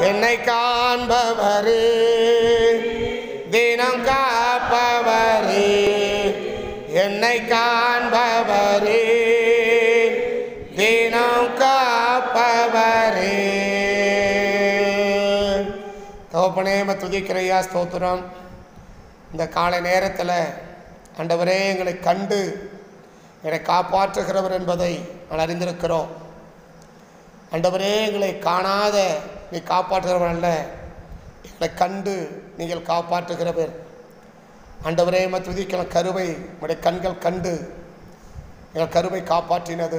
என்னை காண்பவரே தினம் காப்பவரே என்னை காண்பவரே தினம் காப்பவரே தகப்பனே ம துதிக்கிறையா ஸ்தோத்திரம் இந்த காலை நேரத்தில் ஆண்டவரே எங்களை கண்டு எங்களை காப்பாற்றுகிறவர் என்பதை நான் அறிந்திருக்கிறோம் ஆண்டவரே எங்களை காணாத நீ காப்பாற்றுகிறவர் அல்ல எங்களை கண்டு நீங்கள் காப்பாற்றுகிறவர் ஆண்டவரே ம துதிக்கிற கருவை உடைய கண்கள் கண்டு எங்கள் கருவை காப்பாற்றினது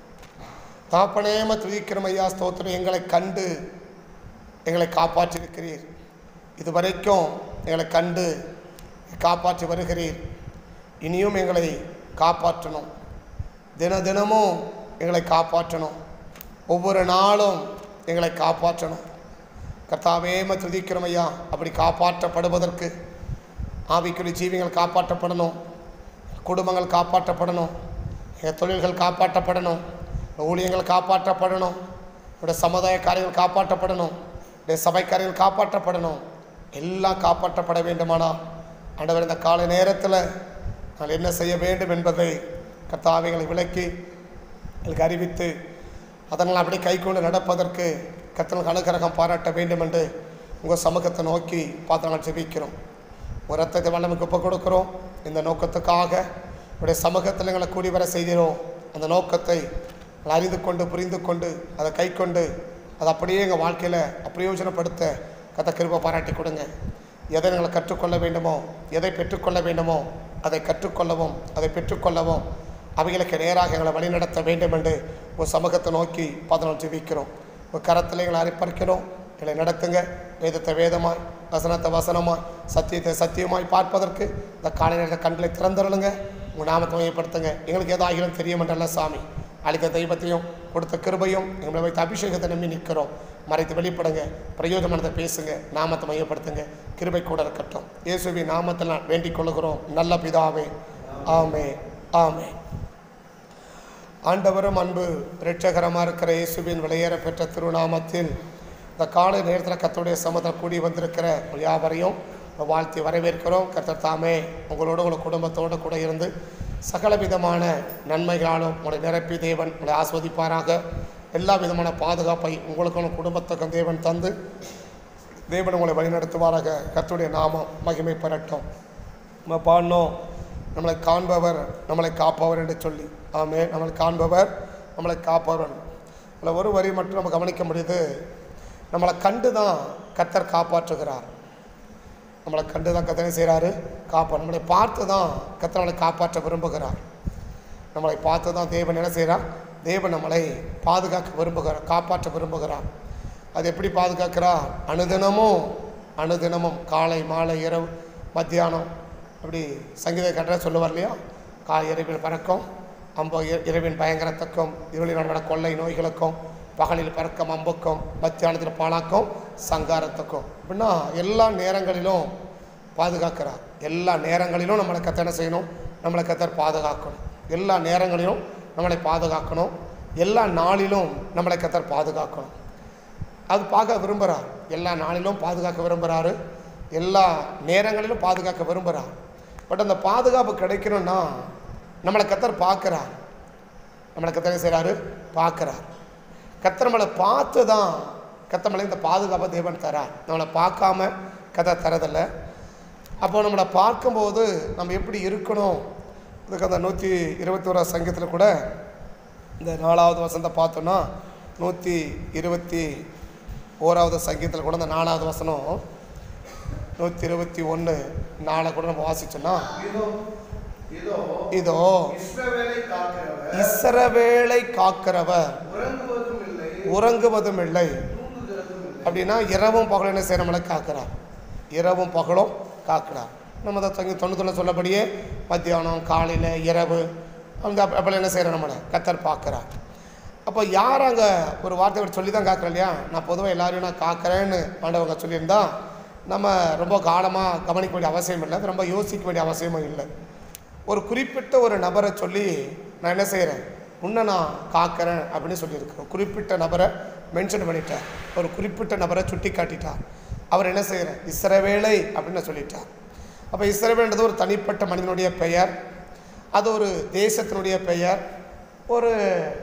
தாப்பனேம துதிக்கிறோம் ஐயா ஸ்தோத்திரம் எங்களை கண்டு எங்களை காப்பாற்றியிருக்கிறீர் இதுவரைக்கும் எங்களை கண்டு காப்பாற்றி வருகிறீர் இனியும் எங்களை காப்பாற்றணும் தின தினமும் எங்களை காப்பாற்றணும் ஒவ்வொரு நாளும் எங்களை காப்பாற்றணும் கர்த்தாவேம துதிக்கிறோம் ஐயா அப்படி காப்பாற்றப்படுவதற்கு ஆவிக்குரிய ஜீவிகள் காப்பாற்றப்படணும் குடும்பங்கள் காப்பாற்றப்படணும் எங்கள் தொழில்கள் காப்பாற்றப்படணும் ஊழியங்கள் காப்பாற்றப்படணும் என்னுடைய சமுதாய காரியங்கள் காப்பாற்றப்படணும் என்னுடைய சபை காரியங்கள் காப்பாற்றப்படணும் எல்லாம் காப்பாற்றப்பட வேண்டுமானால் ஆண்டவர் இந்த காலை நேரத்தில் நான் என்ன செய்ய வேண்டும் என்பதை கர்த்தாவைகளை விளக்கி எங்களுக்கு அறிவித்து அதனால் அப்படி கை கொண்டு நடப்பதற்கு கத்தனுக்கு அனுகிரகம் பாராட்ட வேண்டும் என்று உங்கள் சமூகத்தை நோக்கி பார்த்து நாங்கள் ஜெபிக்கிறோம் ஒரு ரத்தத்தை வல்லமைக்கு ஒப்புக் கொடுக்கிறோம் இந்த நோக்கத்துக்காக உடைய சமூகத்தில் எங்களை கூடி வர செய்கிறோம் அந்த நோக்கத்தை நாங்கள் அறிந்து கொண்டு புரிந்து கொண்டு அதை கை கொண்டு அதை அப்படியே எங்கள் வாழ்க்கையில் அப்பிரயோஜனப்படுத்த கத்த கிருபை பாராட்டி கொடுங்க எதை எங்களை கற்றுக்கொள்ள வேண்டுமோ எதை பெற்றுக்கொள்ள வேண்டுமோ அதை கற்றுக்கொள்ளவும் அதை பெற்றுக்கொள்ளவும் அவைகளுக்கு நேராக எங்களை வழிநடத்த வேண்டும் என்று ஒரு சமூகத்தை நோக்கி பதினொன்று ஜெபிக்கிறோம் ஒரு கரத்தில் எங்களை அர்ப்பணிக்கிறோம் எங்களை நடத்துங்க வேதத்தை வேதமாய் வசனத்தை வசனமாய் சத்தியத்தை சத்தியமாய் பார்ப்பதற்கு இந்த காலை நேரத்தை கண்களை திறந்துருளுங்க உங்கள் நாமத்தை மையப்படுத்துங்க எங்களுக்கு ஏதாகிலும் தெரியும் என்றல்ல சாமி அளித்த தெய்வத்தையும் கொடுத்த கிருபையும் எங்களை வைத்த அபிஷேகத்தை நம்பி நிற்கிறோம் மறைத்து வெளிப்படுங்க பிரயோஜனமானதை பேசுங்க நாமத்தை மையப்படுத்துங்க கிருபை கூட இருக்கட்டும் இயேசுவின் நாமத்தில் நான் வேண்டிக் கொள்கிறோம் நல்ல பிதாவே ஆமே ஆமே ஆண்டவரும் அன்பு இரட்சகரமாக இருக்கிற இயேசுவின் விலையேற பெற்ற திருநாமத்தில் இந்த காலை நேரத்தில் கர்த்தருடைய சமத்தில் கூடி வந்திருக்கிற உங்கள் யாவரையும் வாழ்த்தி வரவேற்கிறோம் கர்த்தர் தாமே உங்களோட உங்கள் குடும்பத்தோடு கூட இருந்து சகல விதமான நன்மைகளாலும் உங்களை நிரப்பி தேவன் உங்களை ஆஸ்வதிப்பாராக எல்லா விதமான பாதுகாப்பை உங்களுக்கும் உங்கள் குடும்பத்துக்கும் தேவன் தந்து தேவன் உங்களை வழிநடத்துவாராக கர்த்தருடைய நாமம் மகிமை பெறட்டும் நம்ம பாடினோம் நம்மளை காண்பவர் நம்மளை காப்பவர் என்று சொல்லி ஆமே நம்மளை காண்பவர் நம்மளை காப்பவர் அதில் ஒரு வரி மட்டும் நம்ம கவனிக்க முடியுது நம்மளை கண்டு தான் கத்தர் காப்பாற்றுகிறார் நம்மளை கண்டு தான் கத்தனை செய்கிறாரு காப்பா நம்மளை பார்த்து தான் கத்தர் நம்மளை காப்பாற்ற விரும்புகிறார் நம்மளை பார்த்து தான் தேவன் என்ன செய்கிறார் தேவன் நம்மளை பாதுகாக்க விரும்புகிறார் காப்பாற்ற விரும்புகிறார் அது எப்படி பாதுகாக்கிறார் அனுதினமும் அனுதினமும் காலை மாலை இரவு மத்தியானம் அப்படி சங்கீத கட்டுற சொல்லுவார் இல்லையா கா இரவில் பறக்கும் அம்போ இர- இரவின் பயங்கரத்துக்கும் இருளில் நடந்த கொள்ளை நோய்களுக்கும் பகலில் பறக்கும் அம்புக்கும் மத்தியானத்தில் பாலாக்கும் சங்காரத்துக்கும் அப்படின்னா எல்லா நேரங்களிலும் பாதுகாக்கிறார் எல்லா நேரங்களிலும் நம்மளை கத்த என்ன செய்யணும் நம்மளை கத்தர் பாதுகாக்கணும் எல்லா நேரங்களிலும் நம்மளை பாதுகாக்கணும் எல்லா நாளிலும் நம்மளை கத்தர் பாதுகாக்கணும் அது பார்க்க விரும்புகிறார் எல்லா நாளிலும் பாதுகாக்க விரும்புகிறாரு எல்லா நேரங்களிலும் பாதுகாக்க விரும்புகிறார் பட் அந்த பாதுகாப்பு கிடைக்கணும்னா நம்மளை கத்தர் பார்க்குறார் நம்மளை கத்தர் என்ன செய்கிறாரு பார்க்குறார் கத்தர் நம்மளை பார்த்து தான் கத்தமலை இந்த பாதுகாப்பை தேவன் தரார் நம்மளை பார்க்காம கதை தரதில்லை அப்போ நம்மளை பார்க்கும்போது நம்ம எப்படி இருக்கணும் இதுக்கு அந்த நூற்றி இருபத்தோரா சங்கத்தில் கூட இந்த நாலாவது வசனத்தை பார்த்தோன்னா நூற்றி இருபத்தி ஓராவது சங்கீதத்தில் கூட இந்த நாலாவது வசனம் நூற்றி இருபத்தி ஒன்று நாளை கூட நம்ம வாசிச்சோன்னா இதோ இதோ இதோ இஸ்ரவேலை காக்கிறவர் இஸ்ரவேலை காக்கிறவர் உறங்குவதும் இல்லை உறங்குவதும் இல்லை தூங்குகிறதும் இல்லை அப்படின்னா இரவும் பகலும் என்ன செய்ய நம்மளை காக்கிறார் இரவும் பகலும் காக்கிறார் நம்ம தான் தொங்கி தொண்ணூத்தொன்று சொல்லபடியே மத்தியானம் காலையில் இரவு அந்த அப்ப- அப்பெல்லாம் என்ன செய்கிற நம்மளை கத்தர் பார்க்குறார் அப்போ யார் அங்கே ஒரு வார்த்தை அவர் சொல்லி தான் காக்கிறேன் இல்லையா நான் பொதுவாக எல்லாரையும் நான் காக்கிறேன்னு ஆண்டவங்க சொல்லியிருந்தா நம்ம ரொம்ப காலமாக கவனிக்க வேண்டிய அவசியம் இல்லை அது ரொம்ப யோசிக்க வேண்டிய அவசியமும் இல்லை ஒரு குறிப்பிட்ட ஒரு நபரை சொல்லி நான் என்ன செய்கிறேன் உன்னை நான் காக்கிறேன் அப்படின்னு சொல்லியிருக்கேன் குறிப்பிட்ட நபரை மென்ஷன் பண்ணிட்டார் ஒரு குறிப்பிட்ட நபரை சுட்டி காட்டிட்டார் அவர் என்ன செய்கிறார் இஸ்ரவேலை அப்படின்னு சொல்லிட்டார் அப்போ இஸ்ரவேல்ன்றது ஒரு தனிப்பட்ட மனிதனுடைய பெயர் அது ஒரு தேசத்தினுடைய பெயர் ஒரு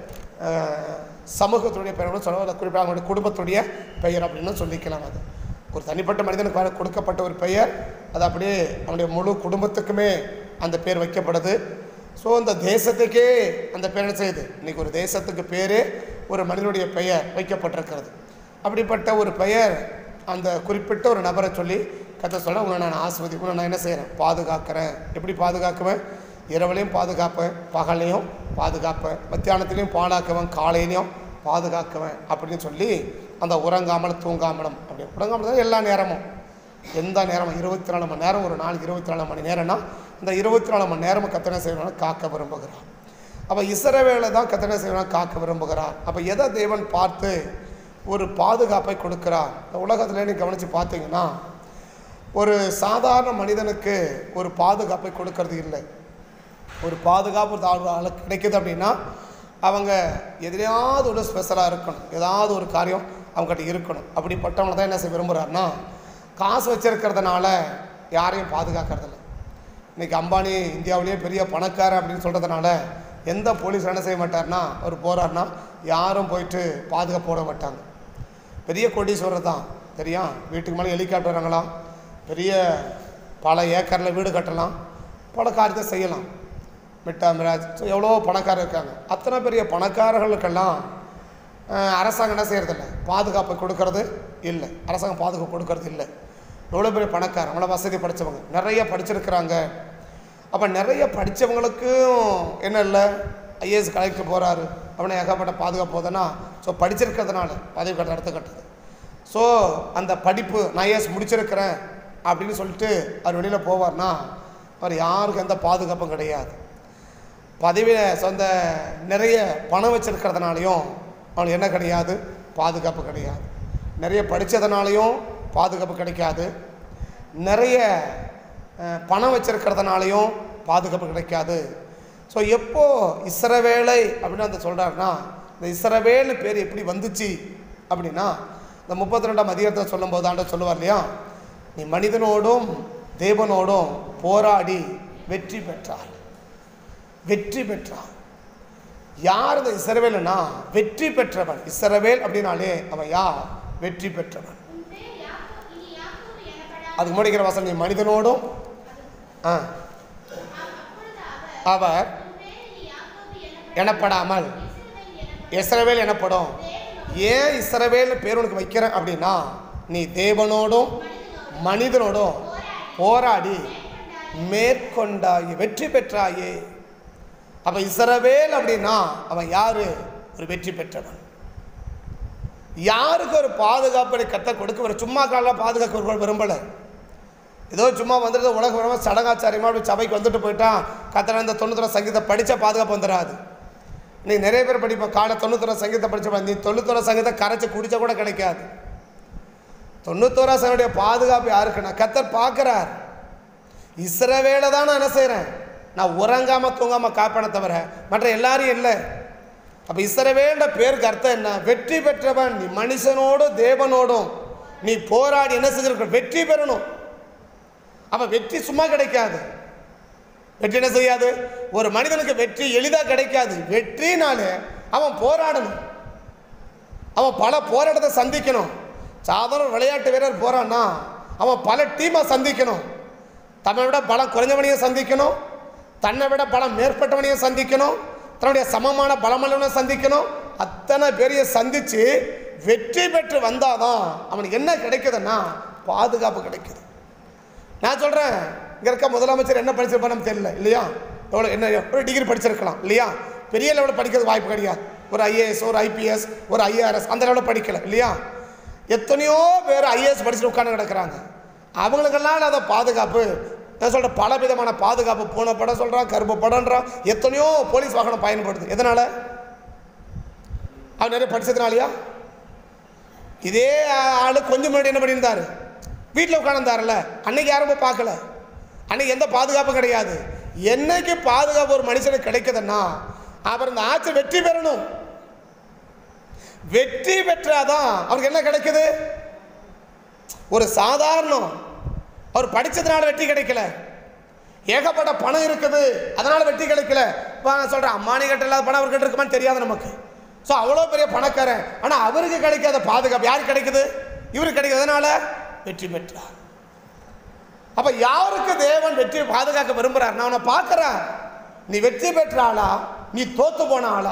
அஹ், சமூகத்தினுடைய பெயர் சொல்ல அதை குறிப்பாக அவங்களுடைய குடும்பத்துடைய பெயர் அப்படின்னு சொல்லிக்கலாம் அது ஒரு தனிப்பட்ட மனிதனுக்கு வர- கொடுக்கப்பட்ட ஒரு பெயர் அது அப்படியே அவனுடைய முழு குடும்பத்துக்குமே அந்த பேர் வைக்கப்படுது ஸோ அந்த தேசத்துக்கே அந்த பேர் என்ன செய்யுது இன்னைக்கு ஒரு தேசத்துக்கு பேரே ஒரு மனிதனுடைய பெயர் வைக்கப்பட்டிருக்கிறது அப்படிப்பட்ட ஒரு பெயர் அந்த குறிப்பிட்ட ஒரு நபரை சொல்லி கத்த சொல்ல உன்னை நான் ஆஸ்வதி உன்னை நான் என்ன செய்கிறேன் பாதுகாக்கிறேன் எப்படி பாதுகாக்குவேன் இரவுலையும் பாதுகாப்பேன் பகலையும் பாதுகாப்பேன் மத்தியானத்துலேயும் பாடாக்குவேன் காலையிலையும் பாதுகாக்குவேன் அப்படின்னு சொல்லி அந்த உறங்காமல் தூங்காமலும் அப்படி உறங்காமல் தான் எல்லா நேரமும் எந்த நேரமும் இருபத்தி நாலு மணி நேரம் ஒரு நாளைக்கு இருபத்தி நாலு மணி நேரம்னா இந்த இருபத்தி நாலு மணி நேரமும் கத்தனை செய்யணும் காக்க விரும்புகிறார் அப்போ இசரவேளை தான் கத்தனை செய்யணும் காக்க விரும்புகிறார் அப்போ எதை தேவன் பார்த்து ஒரு பாதுகாப்பை கொடுக்கிறார் இந்த உலகத்தில் நீ கவனித்து பார்த்தீங்கன்னா ஒரு சாதாரண மனிதனுக்கு ஒரு பாதுகாப்பை கொடுக்கறது இல்லை ஒரு பாதுகாப்பு தாழ்வு ஆளுக்கு கிடைக்குது அப்படின்னா அவங்க எதிலையாவது ஒன்று ஸ்பெஷலாக இருக்கணும் ஏதாவது ஒரு காரியம் அவங்ககிட்ட இருக்கணும் அப்படிப்பட்டவங்க தான் என்ன செய்ய விரும்புகிறாருன்னா காசு வச்சிருக்கிறதுனால யாரையும் பாதுகாக்கிறதில்ல இன்றைக்கி அம்பானி இந்தியாவிலேயே பெரிய பணக்காரன் அப்படின்னு சொல்கிறதுனால எந்த போலீஸ் என்ன செய்ய மாட்டார்னா அவர் போகிறாருன்னா யாரும் போயிட்டு பாதுகாப்பு போட மாட்டாங்க பெரிய கோடீஸ்வரர் தான் தெரியும் வீட்டுக்கு மேலே ஹெலிகாப்டர் இறங்கலாம் பெரிய பல ஏக்கரில் வீடு கட்டலாம் பல காரியத்தை செய்யலாம் மிட்டா மிராஜ் ஸோ எவ்வளோ பணக்காரர் இருக்காங்க அத்தனை பெரிய பணக்காரர்களுக்கெல்லாம் அஹ், அரசாங்கம் என்ன செய்கிறதில்ல பாதுகாப்பு கொடுக்கறது இல்லை அரசாங்கம் பாதுகாப்பு கொடுக்கறது இல்லை எவ்வளோ பெரிய பணக்காரன் அவ்வளோ வசதி படித்தவங்க நிறைய படிச்சிருக்கிறாங்க அப்போ நிறைய படித்தவங்களுக்கும் என்ன இல்லை ஐஏஎஸ் கலெக்டர் போகிறாரு அவனை ஏகப்பட்ட பாதுகாப்பு போதுன்னா ஸோ படிச்சிருக்கிறதுனால பதவி கட்ட இடத்த கட்டுது ஸோ அந்த படிப்பு நான் ஐஏஎஸ் முடிச்சிருக்கிறேன் அப்படின்னு சொல்லிட்டு அவர் வெளியில் போவார்னா அவர் யாருக்கும் எந்த பாதுகாப்பும் கிடையாது பதவியில் சொந்த நிறைய பணம் வச்சிருக்கிறதுனாலையும் அவனுக்கு என்ன கிடையாது பாதுகாப்பு கிடையாது நிறைய படித்ததுனாலையும் பாதுகாப்பு கிடைக்காது நிறைய அஹ், பணம் வச்சிருக்கிறதுனாலையும் பாதுகாப்பு கிடைக்காது ஸோ எப்போ இஸ்ரவேலை அப்படின்னு அந்த சொல்கிறாருன்னா இந்த இஸ்ரவேல்னு பேர் எப்படி வந்துச்சு அப்படின்னா இந்த முப்பத்தி ரெண்டாம் அதிகாரத்தை சொல்லும்போது ஆண்ட சொல்லுவார் இல்லையா நீ மனிதனோடும் தேவனோடும் போராடி வெற்றி பெற்றார் வெற்றி பெற்றான் யார் இந்த இஸ்ரவேல்னா வெற்றி பெற்றவன் இஸ்ரவேல் அப்படின்னாலே அவன் யார் வெற்றி பெற்றவன் உன் பேர் யாக்கோ- இனி யாக்கோபு எனப்படாது. அதுக்கு முடிக்கிற வசனம் நீ மனிதனோடும் ஆ அப்பொழுது அவர், அவர் உன் பேர் இனி யாக்கோபு எனப்படாது. எனப்படாமல் இஸ்ரவேல் எனப்படும். இஸ்ரவேல் எனப்படும் ஏன் இஸ்ரவேல்னு பேர் உனக்கு வைக்கிறேன் அப்படின்னா நீ தேவனோடும் மனிதனோடும் போராடி மேற்கொண்டாயே வெற்றி பெற்றாயே அப்ப இஸ்ரவேல் அப்படின்னா அவன் யாரு ஒரு வெற்றி பெற்றவன் யாருக்கு ஒரு பாதுகாப்பை கத்த கொடுக்க வர சும்மா காலில் பாதுகாக்க ஒரு விரும்பலை ஏதோ சும்மா வந்துட்டு உலக விரம சடங்காச்சாரியமாக அப்படி சபைக்கு வந்துட்டு போயிட்டான் கத்தனை இந்த தொண்ணூத்தொரு சங்கீதத்தை படித்தா பாதுகாப்பு வந்துடாது இன்னைக்கு நிறைய பேர் படிப்போம் காலை தொண்ணூத்தொரு சங்கீதத்தை படிச்ச நீ தொண்ணூத்தொரு சங்கீதத்தை கரைச்சி குடிச்சா கூட கிடைக்காது தொண்ணூத்தோரா சனுடைய பாதுகாப்பு யாருக்குன்னா கத்தர் பார்க்குறார் இஸ்ரவேலை தான் நான் என்ன செய்கிறேன் நான் உறங்காம தூங்காம காப்பேனே தவிர மற்ற எல்லாரும் இல்லை அப்போ இஸ்ரவேல்ன்ற பேருக்கு அர்த்தம் என்ன வெற்றி பெற்றவன் நீ மனுஷனோடும் தேவனோடும் நீ போராடி என்ன செஞ்சிருக்க வெற்றி பெறணும் அப்போ வெற்றி சும்மா கிடைக்காது வெற்றி என்ன செய்யாது ஒரு மனிதனுக்கு வெற்றி எளிதாக கிடைக்காது வெற்றினாலே அவன் போராடணும் அவன் பல போராட்டத்தை சந்திக்கணும் சாதாரண விளையாட்டு வீரர் போறான்னா அவன் பல டீமை சந்திக்கணும் தன்னை விட பலம் குறைஞ்சவனையும் சந்திக்கணும் தன்னை விட பலம் மேற்பட்டவனையும் சந்திக்கணும் தன்னுடைய சமமான பலமல்லவனை சந்திக்கணும் அத்தனை பேரையும் சந்திச்சு வெற்றி பெற்று வந்தாதான் அவனுக்கு என்ன கிடைக்குதுன்னா பாதுகாப்பு கிடைக்குது நான் சொல்கிறேன் இங்கே இருக்க முதலமைச்சர் என்ன படிச்சிருப்பான்னு நமக்கு தெரியல இல்லையா எவ்வளோ என்ன ஒரு டிகிரி படிச்சிருக்கலாம் இல்லையா பெரிய லெவலில் படிக்கிறது வாய்ப்பு கிடையாது ஒரு ஐஏஎஸ் ஒரு ஐபிஎஸ் ஒரு ஐஆர்எஸ் அந்த லெவலில் படிக்கல இல்லையா எத்தனையோ பேர் ஐஏஎஸ் படிச்சுட்டு உட்காந்து கிடக்குறாங்க அவங்களுக்கெல்லாம் இல்லாத பாதுகாப்பு நான் சொல்கிறேன் பல விதமான பாதுகாப்பு பூனை படம் சொல்கிறான் கருப்பு படம்ன்றான் எத்தனையோ போலீஸ் வாகனம் பயன்படுது எதனால் அவர் நிறைய படித்ததுனாலயா இதே ஆளு கொஞ்சம் முன்னாடி என்ன பண்ணியிருந்தாரு வீட்டில் உட்காந்துருந்தாருல்ல அன்னைக்கு யாரும் போய் பார்க்கல அன்னைக்கு எந்த பாதுகாப்பும் கிடையாது என்னைக்கு பாதுகாப்பு ஒரு மனுஷனுக்கு கிடைக்குதுன்னா அவர் இந்த ஆட்சி வெற்றி பெறணும் வெற்றி பெற்றாதான் அவருக்கு என்ன கிடைக்குது ஒரு சாதாரணம் அவர் படிச்சதுனால வெற்றி கிடைக்கல ஏகப்பட்ட பணம் இருக்குது அதனால வெற்றி கிடைக்கல இப்போ நான் சொல்கிறேன் அம்மானி கிட்ட இல்லாத பணம் அவர்கிட்ட இருக்குமான்னு தெரியாது நமக்கு ஸோ அவ்வளோ பெரிய பணக்காரன் ஆனால் அவருக்கு கிடைக்காத பாதுகாப்பு யாருக்கு கிடைக்குது இவருக்கு கிடைக்குது அதனால வெற்றி பெற்றார் அப்போ யாருக்கு தேவன் வெற்றி பாதுகாக்க விரும்புகிறார் நான் அவனை பார்க்குறேன் நீ வெற்றி பெற்ற ஆளா நீ தோத்து போன ஆளா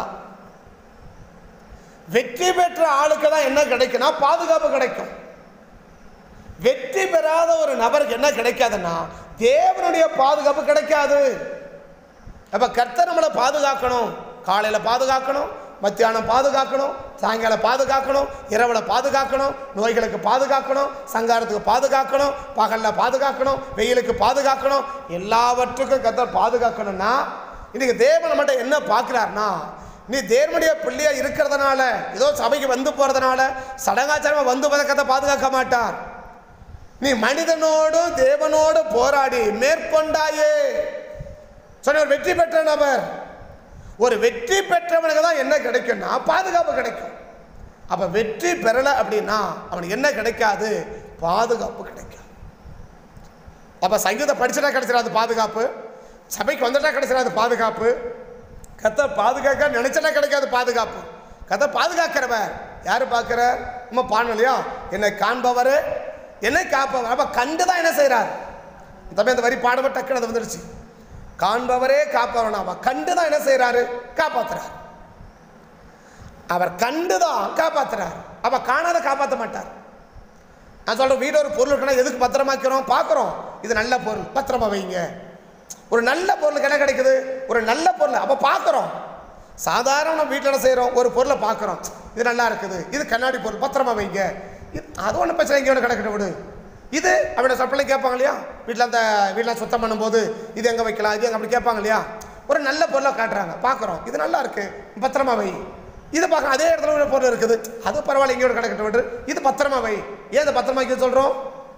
வெற்றி பெற்ற ஆளுக்கு தான் என்ன கிடைக்கும்னா பாதுகாப்பு கிடைக்கும் வெற்றி பெறாத ஒரு நபருக்கு என்ன கிடைக்காதுன்னா தேவனுடைய பாதுகாப்பு கிடைக்காது அப்ப கர்த்தர் நம்மளை பாதுகாக்கணும் காலையில பாதுகாக்கணும் மத்தியானம் பாதுகாக்கணும் சாயங்காலம் பாதுகாக்கணும் இரவுல பாதுகாக்கணும் நோய்களுக்கு பாதுகாக்கணும் சங்காரத்துக்கு பாதுகாக்கணும் பகல்ல பாதுகாக்கணும் வெயிலுக்கு பாதுகாக்கணும் எல்லாவற்றுக்கும் கர்த்தர் பாதுகாக்கணும்னா இன்னைக்கு தேவன் நம்மகிட்ட என்ன பார்க்கிறார்னா நீ தேவனுடைய பிள்ளையா இருக்கிறதுனால ஏதோ சபைக்கு வந்து போறதுனால சடங்காச்சாரமா வந்து போத கத்தை பாதுகாக்க மாட்டார் நீ மனிதனோடு தேவனோடு போராடி மேற்கொண்டாயே சொன்ன ஒரு வெற்றி பெற்ற நபர் ஒரு வெற்றி பெற்றவனுக்கு தான் என்ன கிடைக்கும்னா பாதுகாப்பு கிடைக்கும் அப்ப வெற்றி பெறல அப்படின்னா அவனுக்கு என்ன கிடைக்காது பாதுகாப்பு கிடைக்கும் அப்ப சங்கீதம் படிச்சுட்டா கிடைச்சிடாது பாதுகாப்பு சபைக்கு வந்துட்டா கிடைச்சிடாது பாதுகாப்பு கத்த பாதுகாக்க நினைச்சனா கிடைக்காது பாதுகாப்பு கத்த பாதுகாக்கிறவர் யாரு பார்க்கிற நம்ம பாடணும் இல்லையா என்னை காண்பவர் என்னை காப்பவர் அப்ப கண்டு தான் என்ன செய்றார் தம்பி அந்த வரி பாடப்பட்ட டக்குனு அது வந்துடுச்சு காண்பவரே காப்பவன் அவ கண்டு தான் என்ன செய்றாரு காப்பாத்துறார் அவர் கண்டு தான் காப்பாத்துறார் அவ காணாத காப்பாற்ற மாட்டார் நான் சொல்றேன் வீடு ஒரு பொருள் இருக்குன்னா எதுக்கு பத்திரமாக்கிறோம் பார்க்குறோம் இது நல்ல பொருள் பத்திரமா வைங்க ஒரு நல்ல பொருளுக்கு என்ன கிடைக்குது ஒரு நல்ல பொருள் அப்போ பார்க்குறோம் சாதாரண நம்ம வீட்டில் என்ன செய்கிறோம் ஒரு பொருளை பார்க்குறோம் இது நல்லா இருக்குது இது கண்ணாடி பொருள் பத்திரமா வைங்க இது அது ஒன்றும் பிரச்சனை இங்கே கிடக்கட்டும் விடு இது அப்படி சப்ளை கேட்பாங்க இல்லையா வீட்டில் அந்த வீட்டில் சுத்தம் பண்ணும்போது இது எங்கே வைக்கலாம் இது எங்கே அப்படி கேட்பாங்க இல்லையா ஒரு நல்ல பொருளை காட்டுறாங்க பார்க்குறோம் இது நல்லா இருக்கு பத்திரமா வை இது பார்க்க அதே இடத்துல ஒரு பொருள் இருக்குது அது பரவாயில்ல இங்கே கிடக்கட்டும் விடு இது பத்திரமா வை ஏன் இதை பத்திரமா வைக்க சொல்கிறோம்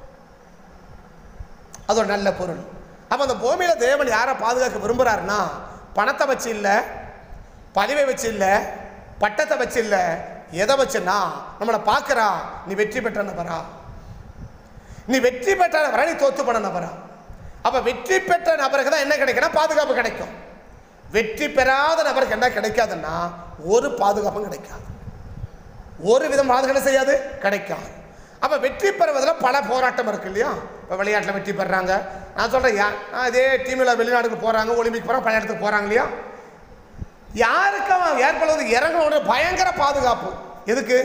அது ஒரு நல்ல பொருள் அப்போ அந்த பூமியில் தேவன் யாரை பாதுகாக்க விரும்புகிறாருன்னா பணத்தை வச்சு இல்லை பதவியை வச்சு இல்லை பட்டத்தை வச்சு இல்லை எதை வச்சுன்னா நம்மளை பார்க்குறா நீ வெற்றி பெற்ற நபரா நீ வெற்றி பெற்ற நபரா நீ தோத்து போன நபரா அப்போ வெற்றி பெற்ற நபருக்கு தான் என்ன கிடைக்குன்னா பாதுகாப்பு கிடைக்கும் வெற்றி பெறாத நபருக்கு என்ன கிடைக்காதுன்னா ஒரு பாதுகாப்பும் கிடைக்காது ஒரு விதம் பாதுகாப்பு செய்யாது கிடைக்காது அப்போ வெற்றி பெறுவதில் பல போராட்டம் இருக்கு இல்லையா இப்போ விளையாட்டில் வெற்றி பெறுறாங்க நான் சொல்கிறேன் யா நான் இதே டீமில் வெளிநாட்டுக்கு போகிறாங்க ஒலிம்பிக் போகிறாங்க பல இடத்துக்கு போகிறாங்க இல்லையா யாருக்கு அவன் ஏற்படுவது இறங்கணும் பயங்கர பாதுகாப்பு எதுக்கு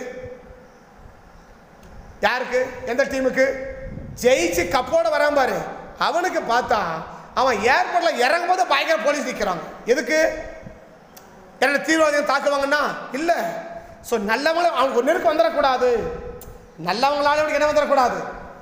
யாருக்கு எந்த டீமுக்கு ஜெயிச்சு கப்போட வரான் பாரு அவனுக்கு பார்த்தா அவன் ஏர்போர்ட்ல இறங்கும் போது பயங்கர போலீஸ் நிற்கிறாங்க எதுக்கு என்ன தீவிரவாதிகள் தாக்குவாங்கன்னா இல்லை ஸோ நல்லவங்களும் அவனுக்கு ஒரு நெருக்கு வந்துடக்கூடாது நல்லவங்களால அவனுக்கு என்ன வந்துடக்கூடாது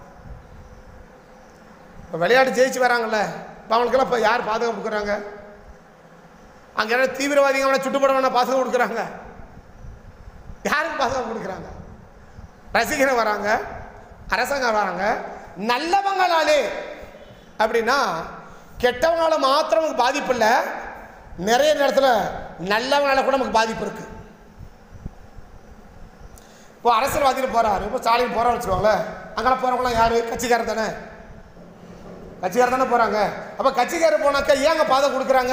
இப்போ விளையாட்டு ஜெயிச்சு வராங்கல்ல இப்போ அவங்களுக்கெல்லாம் இப்போ யார் பாதுகாப்பு கொடுக்குறாங்க அங்கே என்ன தீவிரவாதிங்க அவனை சுட்டுப்பட வேணா பாதுகாப்பு கொடுக்குறாங்க யாருக்கு பாதுகாப்பு கொடுக்குறாங்க ரசிகர் வராங்க அரசாங்கம் வராங்க நல்லவங்களாலே அப்படின்னா கெட்டவங்களால மாத்திரம் நமக்கு பாதிப்பு இல்லை நிறைய நேரத்தில் நல்லவங்களால கூட நமக்கு பாதிப்பு இருக்கு இப்போ அரசியல்வாதிகள் போறாரு இப்போ ஸ்டாலின் போறாரு வச்சுக்கோங்களேன் அங்கெல்லாம் போறவங்களாம் யாரு கட்சிக்காரர் தானே கட்சிக்காரர் தானே போறாங்க அப்போ கட்சிக்காரர் போனாக்கா ஏன் அங்கே பாதை கொடுக்குறாங்க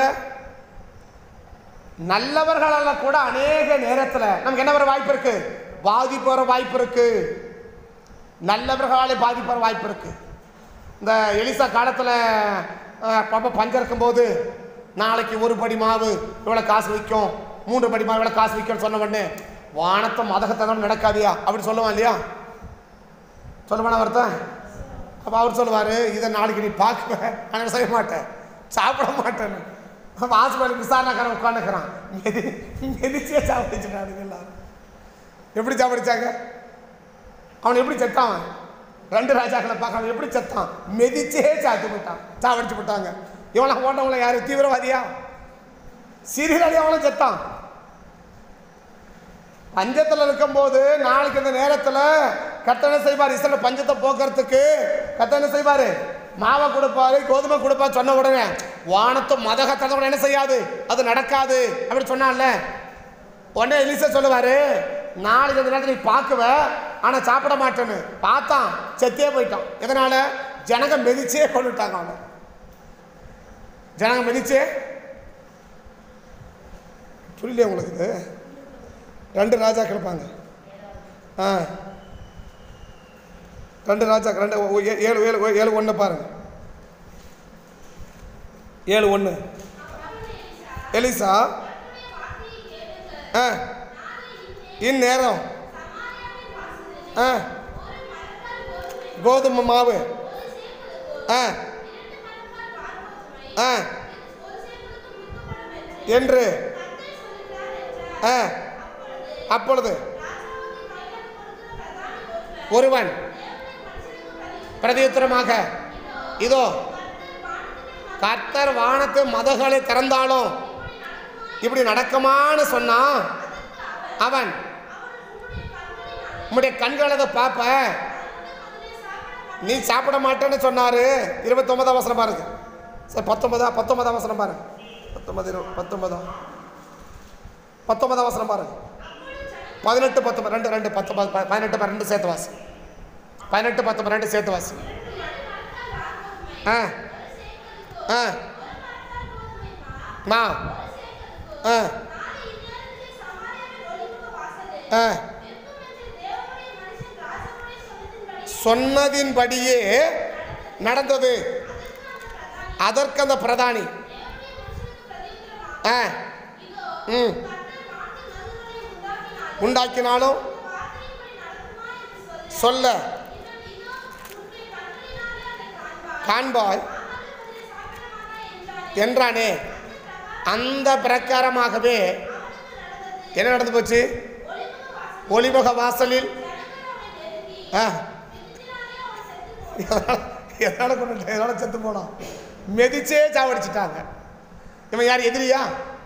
நல்லவர்களால் கூட அநேக நேரத்தில் நமக்கு என்ன வர வாய்ப்பு இருக்கு பாதிப்பு வர வாய்ப்பு இருக்கு நல்லவர்களாலே பாதிப்பு வர வாய்ப்பு இருக்கு இந்த எலிசா காலத்தில் பாப்பா பஞ்சம் இருக்கும்போது நாளைக்கு ஒரு படி மாவு இவ்வளோ காசு விற்கும் மூன்று படி மாவு இவ்வளோ காசு விற்கும்னு சொன்ன உடனே வானத்தை மதகத்தனம் நடக்காதியா அப்படி சொல்லுவான் இல்லையா சொல்லுவானா ஒருத்தன் அப்போ அவர் சொல்லுவார் இதை நாளைக்கு நீ பார்க்குவ ஆனால் செய்ய மாட்டேன் சாப்பிட மாட்டேன்னு அப்போ ஹாஸ்பிட்டல் விசாரணைக்காரன் உட்காந்துக்கிறான் மெதி மெதிச்சே சாப்பிடுச்சுட்டானுங்க எல்லாரும் எப்படி சாப்பிடுச்சாங்க அவன் எப்படி செத்தான் அவன்? ரெண்டு ராஜாக்களை பார்க்க அவன் எப்படி செத்தான் மெதிச்சே சாத்து போட்டான் சாவடிச்சு போட்டாங்க இவனை ஓட்டவங்கள யாரு தீவிரவாதியா சீரியலாளி அவனும் செத்தான் பஞ்சத்தில் இருக்கும்போது நாளைக்கு இந்த நேரத்தில் கத்தனை செய்வார் இஸ்ரேல் பஞ்சத்தை போக்குறதுக்கு கத்தனை செய்வார் மாவை கொடுப்பாரு கோதுமை கொடுப்பாரு சொன்ன உடனே வானத்தை மதகத்தை உடனே என்ன செய்யாது அது நடக்காது அப்படி சொன்னான்ல உடனே எலிசா சொல்லுவாரு நாளைக்கு அந்த நேரத்தில் நீ பார்க்குவ ஆனால் சாப்பிட மாட்டேன்னு பார்த்தான் செத்தே போயிட்டான் எதனால ஜனங்க மெதிச்சே கொண்டுட்டாங்க அவனை ஜனங்க மெதிச்சே புரியலையா உங்களுக்கு இது ரெண்டு ராஜா கிடப்பாங்க ஆ ரெண்டு ராஜா ரெண்டு ஒ- ஏ- ஏழு ஏழு ஏழு ஒன்று பாருங்க ஏழு ஒன்று எலிசா ஆ இந்நேரம் ஆ கோதுமை மாவு ஆ ஆ என்று ஆ அப்பொழுது ஒருவன் பிரதியுத்தரமாக இதோ கர்த்தர் வானத்து மதகளை திறந்தாலும் இப்படி நடக்குமான்னு சொன்னா அவன் உம்முடைய கண்கள் அதை பார்ப்ப நீ சாப்பிட மாட்டேன்னு சொன்னாரு இருபத்தொன்பதாம் வசனம் பாருங்க சார் பத்தொன்பதா பத்தொன்பதாம் வசனம் பாருங்க பத்தொன்பது இரு பத்தொன்பதா பத்தொன்பதாம் வசனம் பாருங்க பதினெட்டு பத்தொன்பது ரெண்டு ரெண்டு பத்தொன்பது ப- பதினெட்டு ப- ரெண்டு சேர்த்து வாசி பதினெட்டு பத்தொன்பது ரெண்டு சேர்த்து வாசி ஆ ஆ மா ஆ ஆ சொன்னதின்படியே நடந்தது அதற்கு அந்த பிரதானி ஆ ம் உண்டாக்கினாலும் சொல்ல காண்பாய் என்றானே அந்த பிரகாரமாகவே என்ன நடந்து போச்சு ஒளிமுக வாசலில் ஆ எதனால- எதனால கொண்டு எதனால செத்து போனான் மெதிச்சே சாவடிச்சிட்டாங்க இவன் யார் எதிரியா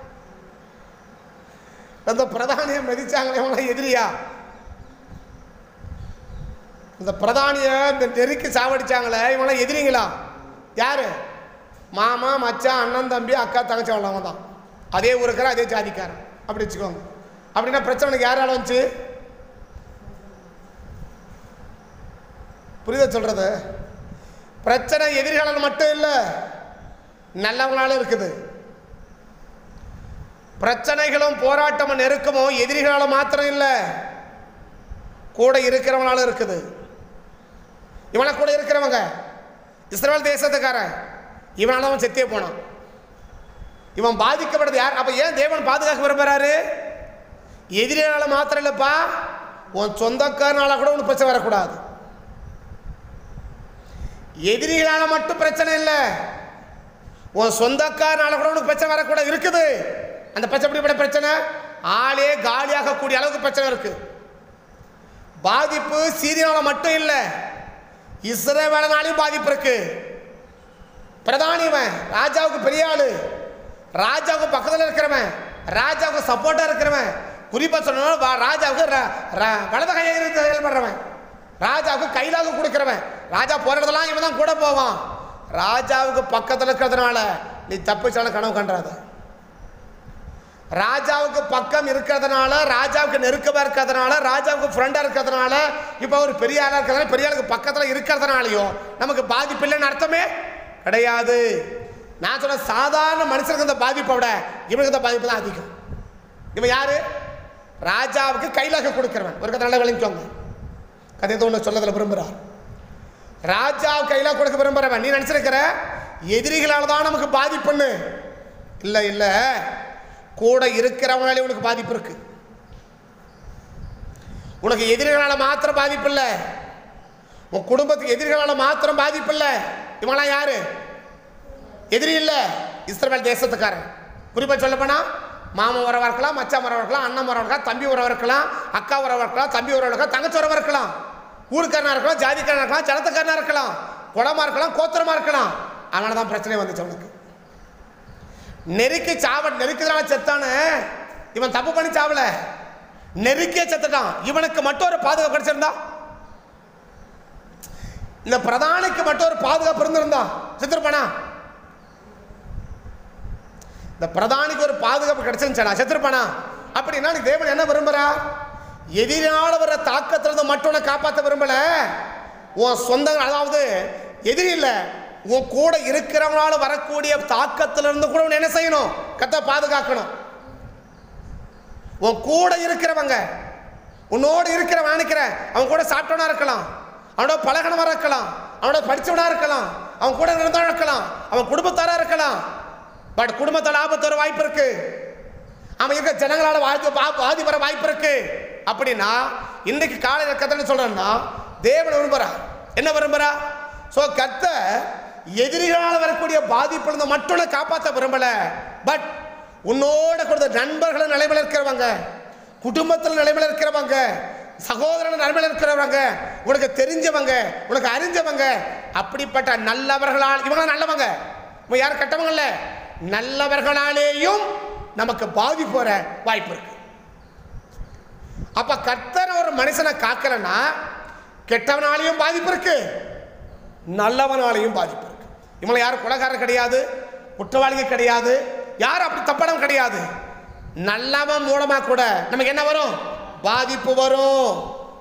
அந்த பிரதானியை மெதிச்சாங்களே இவங்க எதிரியா இந்த பிரதானியை இந்த நெருக்கி சாவடிச்சாங்களே இவங்களாம் எதிரிங்களா யாரு மாமா மச்சான் அண்ணன் தம்பி அக்கா தங்கச்சி அவ்வளோ தான் அதே ஊருக்கார அதே ஜாதிக்காரன் அப்படி வச்சுக்கோங்க அப்படின்னா பிரச்சனை உனக்கு யாரால வந்துச்சு புரியுதா சொல்றது பிரச்சனை எதிரிகளால் மட்டும் இல்லை நல்லவங்களால இருக்குது பிரச்சனைகளும் போராட்டமும் நெருக்கமும் எதிரிகளால் மாத்திரம் இல்லை கூட இருக்கிறவங்களால இருக்குது இவனை கூட இருக்கிறவங்க இஸ்ரேல் தேசத்துக்காரன் இவனால அவன் செத்தே போனான் இவன் பாதிக்கப்படுறது யார் அப்ப ஏன் தேவன் பாதுகாக்க விரும்புறாரு எதிரியால மாத்திரம் இல்லப்பா உன் சொந்தக்காரனால கூட உனக்கு பிரச்சனை வரக்கூடாது எதிரிகளால மட்டும் பிரச்சனை இல்லை உன் சொந்தக்காரனால கூட உனக்கு பிரச்சனை வரக்கூடாது இருக்குது அந்த பிரச்சனை எப்படிப்பட்ட பிரச்சனை ஆளே காலியாக கூடிய அளவுக்கு பிரச்சனை இருக்கு பாதிப்பு சீரியனால மட்டும் இல்லை இஸ்ரேவேலனாலையும் பாதிப்பு இருக்கு பிரதானிவன் ராஜாவுக்கு பெரிய ஆளு ராஜாவுக்கு பக்கத்தில் இருக்கிறவன் ராஜாவுக்கு சப்போர்ட்டாக இருக்கிறவன் குறிப்பாக சொல்லணும் வா- ராஜாவுக்கு ர- ர- வலது கையை இருந்து செயல்படுறவன் ராஜாவுக்கு கைலாக கொடுக்கிறவன் ராஜா போகிறதெல்லாம் இவன் தான் கூட போவான் ராஜாவுக்கு பக்கத்தில் இருக்கிறதுனால நீ தப்பிச்சாலும் கனவு கண்டாத ராஜாவுக்கு பக்கம் இருக்கிறதுனால ராஜாவுக்கு நெருக்கமாக இருக்கிறதுனால ராஜாவுக்கு ஃப்ரெண்டாக இருக்கிறதுனால இப்போ ஒரு பெரிய ஆளாக இருக்கிறதுனால பெரிய ஆளுக்கு பக்கத்தில் இருக்கிறதுனாலையும் நமக்கு பாதிப்பு இல்லைன்னு அர்த்தமே கிடையாது நான் சொன்ன சாதாரண மனுஷனுக்கு இந்த பாதிப்பை விட இவனுக்கு இந்த பாதிப்பு தான் அதிகம் இவன் யாரு ராஜாவுக்கு கைலாக கொடுக்கிறவன் ஒரு கதை நல்லா விளங்கிக்கோங்க கதை ஒன்று சொல்லதில் விரும்புகிறார் ராஜாவுக்கு கையில கொடுக்க விரும்புகிறவன் நீ நினச்சிருக்கிற எதிரிகளால் தான் நமக்கு பாதிப்புன்னு இல்லை இல்லை கூட இருக்கிறவனாலே உனக்கு பாதிப்பு இருக்கு உனக்கு எதிரிகளால் மாத்திரம் பாதிப்பு இல்லை உன் குடும்பத்துக்கு எதிரிகளால் மாத்திரம் பாதிப்பு இல்லை இவங்களாம் யாரு எதிரி இல்லை இஸ்ரவேல் தேசத்துக்காரன் குறிப்பாக சொல்லப்போனா மாமன் உறவாக இருக்கலாம் மச்சான் உறவாக இருக்கலாம் அண்ணன் உறவாக இருக்கலாம் தம்பி உறவாக இருக்கலாம் அக்கா உறவாக இருக்கலாம் தம்பி உறவாக இருக்கலாம் தங்கச்சி உறவாக இருக்கலாம் ஊருக்காரனாக இருக்கலாம் ஜாதிக்காரனாக இருக்கலாம் ஜனத்துக்காரனாக இருக்கலாம் குளமாக இருக்கலாம் கோத்திரமாக இருக்கலாம் அவனை தான் பிரச்சனை வந்துச்சு அவனுக்கு நெருக்கி சாவ நெருக்குதனால செத்தானே இவன் தப்பு பண்ணி சாவல நெருக்கியே செத்துட்டான் இவனுக்கு மட்டும் ஒரு பாதுகாப்பு கிடைச்சிருந்தா இந்த பிரதானிக்கு மட்டும் ஒரு பாதுகாப்பு இருந்திருந்தா செத்துருப்பானா இந்த பிரதானிக்கு ஒரு பாதுகாப்பு கிடைச்சிருந்துச்சாடா செத்துருப்பானா அப்படின்னா நீ தேவன் என்ன விரும்புறா எதிரால வர தாக்கத்திலிருந்து மட்டும் உன்னை காப்பாற்ற விரும்பல உன் சொந்தங்கள் அதாவது எதிரி இல்லை உன் கூட இருக்கிறவனால வரக்கூடிய தாக்கத்திலிருந்து கூட உன்னை என்ன செய்யணும் கத்த பாதுகாக்கணும் உன் கூட இருக்கிறவங்க உன்னோடு இருக்கிறவன் நினைக்கிற அவன் கூட சாப்பிட்டவனா இருக்கலாம் அவனோட பழகனவா இருக்கலாம் அவனோட படிச்சவனா இருக்கலாம் அவன் கூட இருந்தவனா இருக்கலாம் அவன் குடும்பத்தாரா இருக்கலாம் பட் குடும்பத்தால் ஆபத்து வர வாய்ப்பு இருக்கு அவன் இருக்க ஜனங்களால வாழ்த்து பா- பாதி வர வாய்ப்பு இருக்கு அப்படின்னா இன்னைக்கு காலையில் கத்தனை சொல்றேன்னா தேவன் விரும்புறா என்ன விரும்புறா ஸோ கத்த எதிரிகளால் வரக்கூடிய பாதிப்பிலிருந்து மட்டும் உன்னை காப்பாற்ற விரும்பல பட் உன்னோட கொடுத்த நண்பர்கள் நிலைமையில் இருக்கிறவங்க குடும்பத்தில் நிலைமையில் இருக்கிறவங்க சகோதரன் நிலைமையில் இருக்கிறவங்க உனக்கு தெரிஞ்சவங்க உனக்கு அறிஞ்சவங்க அப்படிப்பட்ட நல்லவர்களால் இவங்க நல்லவங்க இவங்க யாரும் கெட்டவங்க இல்ல நல்லவர்களாலேயும் நமக்கு பாதிப்பு வர வாய்ப்பு இருக்கு அப்ப கர்த்தர் ஒரு மனுஷனை காக்கலன்னா கெட்டவனாலையும் பாதிப்பு இருக்கு நல்லவனாலையும் பாதிப்பு இருக்கு இவங்களை யாரும் கொலைகாரர் கிடையாது குற்றவாளிகள் கிடையாது யாரும் அப்படி தப்படம் கிடையாது நல்லவன் மூலமா கூட நமக்கு என்ன வரும் பாதிப்பு வரும்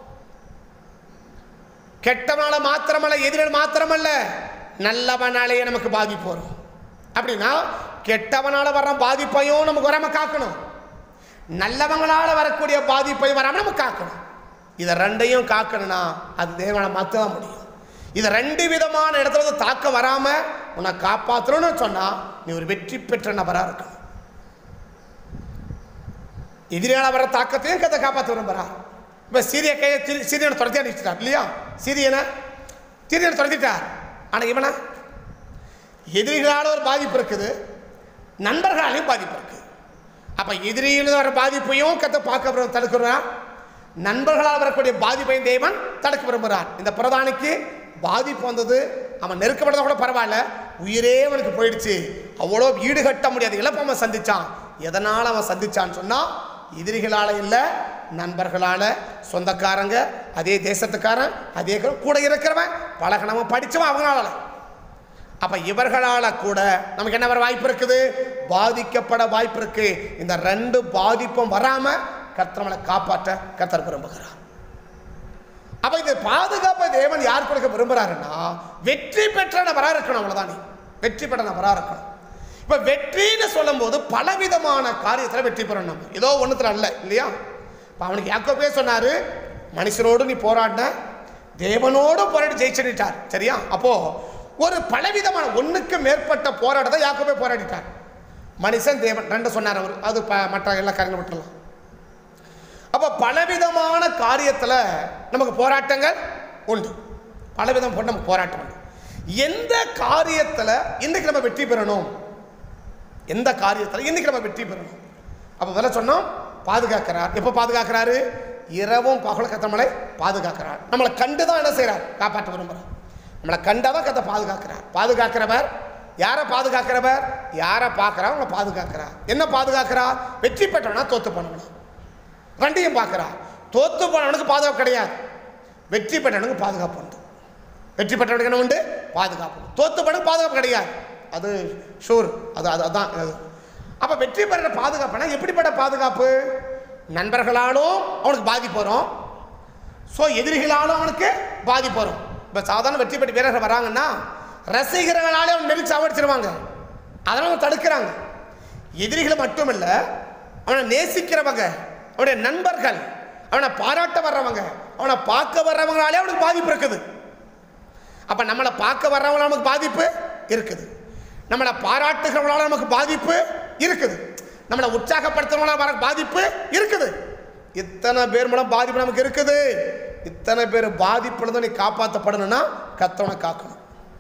கெட்டவனால மாத்திரமல்ல எதிரில் மாத்திரமல்ல நல்லவனாலேயே நமக்கு பாதிப்பு வரும் அப்படின்னா கெட்டவனால வர்ற பாதிப்பையும் நமக்கு வராம காக்கணும் நல்லவங்களால வரக்கூடிய பாதிப்பையும் வராம நம்ம காக்கணும் இதை ரெண்டையும் காக்கணும்னா அது தேவனை மாற்ற தான் முடியும் இதை ரெண்டு விதமான இடத்துல இருந்து தாக்க வராம உன்னை காப்பாற்றணும்னு சொன்னா நீ ஒரு வெற்றி பெற்ற நபரா இருக்கணும் எதிரியால வர தாக்கத்தையும் கதை காப்பாற்ற விரும்புறா இப்போ சீரிய கையை திரு- சீரியனை துரத்தி அடிச்சிட்டார் இல்லையா சீரியனை சீரியனை துரத்திட்டார் ஆனால் இவனை எதிரிகளால் ஒரு பாதிப்பு இருக்குது நண்பர்களாலையும் பாதிப்பு இருக்குது அப்போ எதிரியில் வர பாதிப்பையும் கத்த பார்க்க விரும்ப- தடுக்கிறார் நண்பர்களால் வரக்கூடிய பாதிப்பையும் தேவன் தடுக்க விரும்புகிறார் இந்த பிரதானிக்கு பாதிப்பு வந்தது அவன் நெருக்கப்பட்டதை கூட பரவாயில்ல உயிரே அவனுக்கு போயிடுச்சு அவ்வளோ ஈடு கட்ட முடியாத இழப்பை அவன் சந்திச்சான் எதனால் அவன் சந்திச்சான்னு சொன்னால் எதிரிகளால் இல்லை நண்பர்களால் சொந்தக்காரங்க அதே தேசத்துக்காரன் அதே கூட இருக்கிறவன் பழகினவன் படித்தவன் அவங்களால அப்ப இவர்களால கூட நமக்கு என்ன வர வாய்ப்பு இருக்குது பாதிக்கப்பட வாய்ப்பு இருக்கு இந்த ரெண்டு பாதிப்பும் வராம கர்த்தர் நம்மளை காப்பாற்ற கர்த்தர் விரும்புகிறார் அப்ப இந்த பாதுகாப்பை தேவன் யார் கொடுக்க விரும்புறாருன்னா வெற்றி பெற்ற நபரா இருக்கணும் அவ்வளவுதான் நீ வெற்றி பெற்ற நபரா இருக்கணும் இப்ப வெற்றின்னு சொல்லும்போது பலவிதமான காரியத்துல வெற்றி பெறணும் நம்ம ஏதோ ஒண்ணுத்துல அல்ல இல்லையா இப்ப அவனுக்கு யாக்கோபே சொன்னாரு மனுஷனோடு நீ போராடின தேவனோடு போராடி ஜெயிச்சுட்டார் சரியா அப்போ ஒரு பலவிதமான ஒண்ணுக்கு மேற்பட்ட போராட்டத்தை யாக்கோபே போராடிட்டார் மனுஷன் தேவன் ரெண்டு சொன்னார் அவர் அது ப- மற்ற எல்லா காரியங்களும் விட்டுறலாம் அப்போ பலவிதமான காரியத்தில் நமக்கு போராட்டங்கள் உண்டு பலவிதம் போட்டு நமக்கு போராட்டம் உண்டு எந்த காரியத்தில் இன்னைக்கு நம்ம வெற்றி பெறணும் எந்த காரியத்தில் இன்னைக்கு நம்ம வெற்றி பெறணும் அப்போ முதல்ல சொன்னோம் பாதுகாக்கிறார் எப்போ பாதுகாக்கிறாரு இரவும் பகல கத்தமலை பாதுகாக்கிறார் நம்மளை கண்டு தான் என்ன செய்கிறார் காப்பாற்ற விரும்புகிறார் நம்மளை கண்டாதான் தான் கத்த பாதுகாக்கிறார் பாதுகாக்கிறவர் யாரை பாதுகாக்கிறவர் யாரை பார்க்குறா அவங்கள பாதுகாக்கிறார் என்ன பாதுகாக்கிறா வெற்றி பெற்றவனா தோத்து போனவனா ரெண்டையும் பார்க்குறா தோத்து போனவனுக்கு பாதுகாப்பு கிடையாது வெற்றி பெற்றவனுக்கு பாதுகாப்பு உண்டு வெற்றி பெற்றவனுக்கு என்ன உண்டு பாதுகாப்பு உண்டு. தோத்து போனவனுக்கு பாதுகாப்பு கிடையாது அது ஷூர் அது அது அதான் அது அப்போ வெற்றி பெற பாதுகாப்புனா எப்படிப்பட்ட பாதுகாப்பு நண்பர்களாலும் அவனுக்கு பாதிப்பு வரும் ஸோ எதிரிகளாலும் அவனுக்கு பாதிப்பு வரும் இப்போ சாதாரண வெற்றி பெற்ற வீரர்கள் வராங்கன்னா ரசிகர்களாலே அவன் நெரிச்சு அவடிச்சிருவாங்க அதெல்லாம் அவன் தடுக்கிறாங்க எதிரிகள் மட்டும் இல்லை அவனை நேசிக்கிறவங்க அவனுடைய நண்பர்கள் அவனை பாராட்ட வர்றவங்க அவனை பார்க்க வர்றவங்களாலே அவனுக்கு பாதிப்பு இருக்குது அப்போ நம்மளை பார்க்க வர்றவங்களால நமக்கு பாதிப்பு இருக்குது நம்மளை பாராட்டுகிறவங்களால நமக்கு பாதிப்பு இருக்குது நம்மளை உற்சாகப்படுத்துறவங்களால வர பாதிப்பு இருக்குது இத்தனை பேர் மூலம் பாதிப்பு நமக்கு இருக்குது இத்தனை பேர் பாதிப்புல இருந்து நீ காப்பாற்றப்படணும்னா கத்தவனை காக்கணும்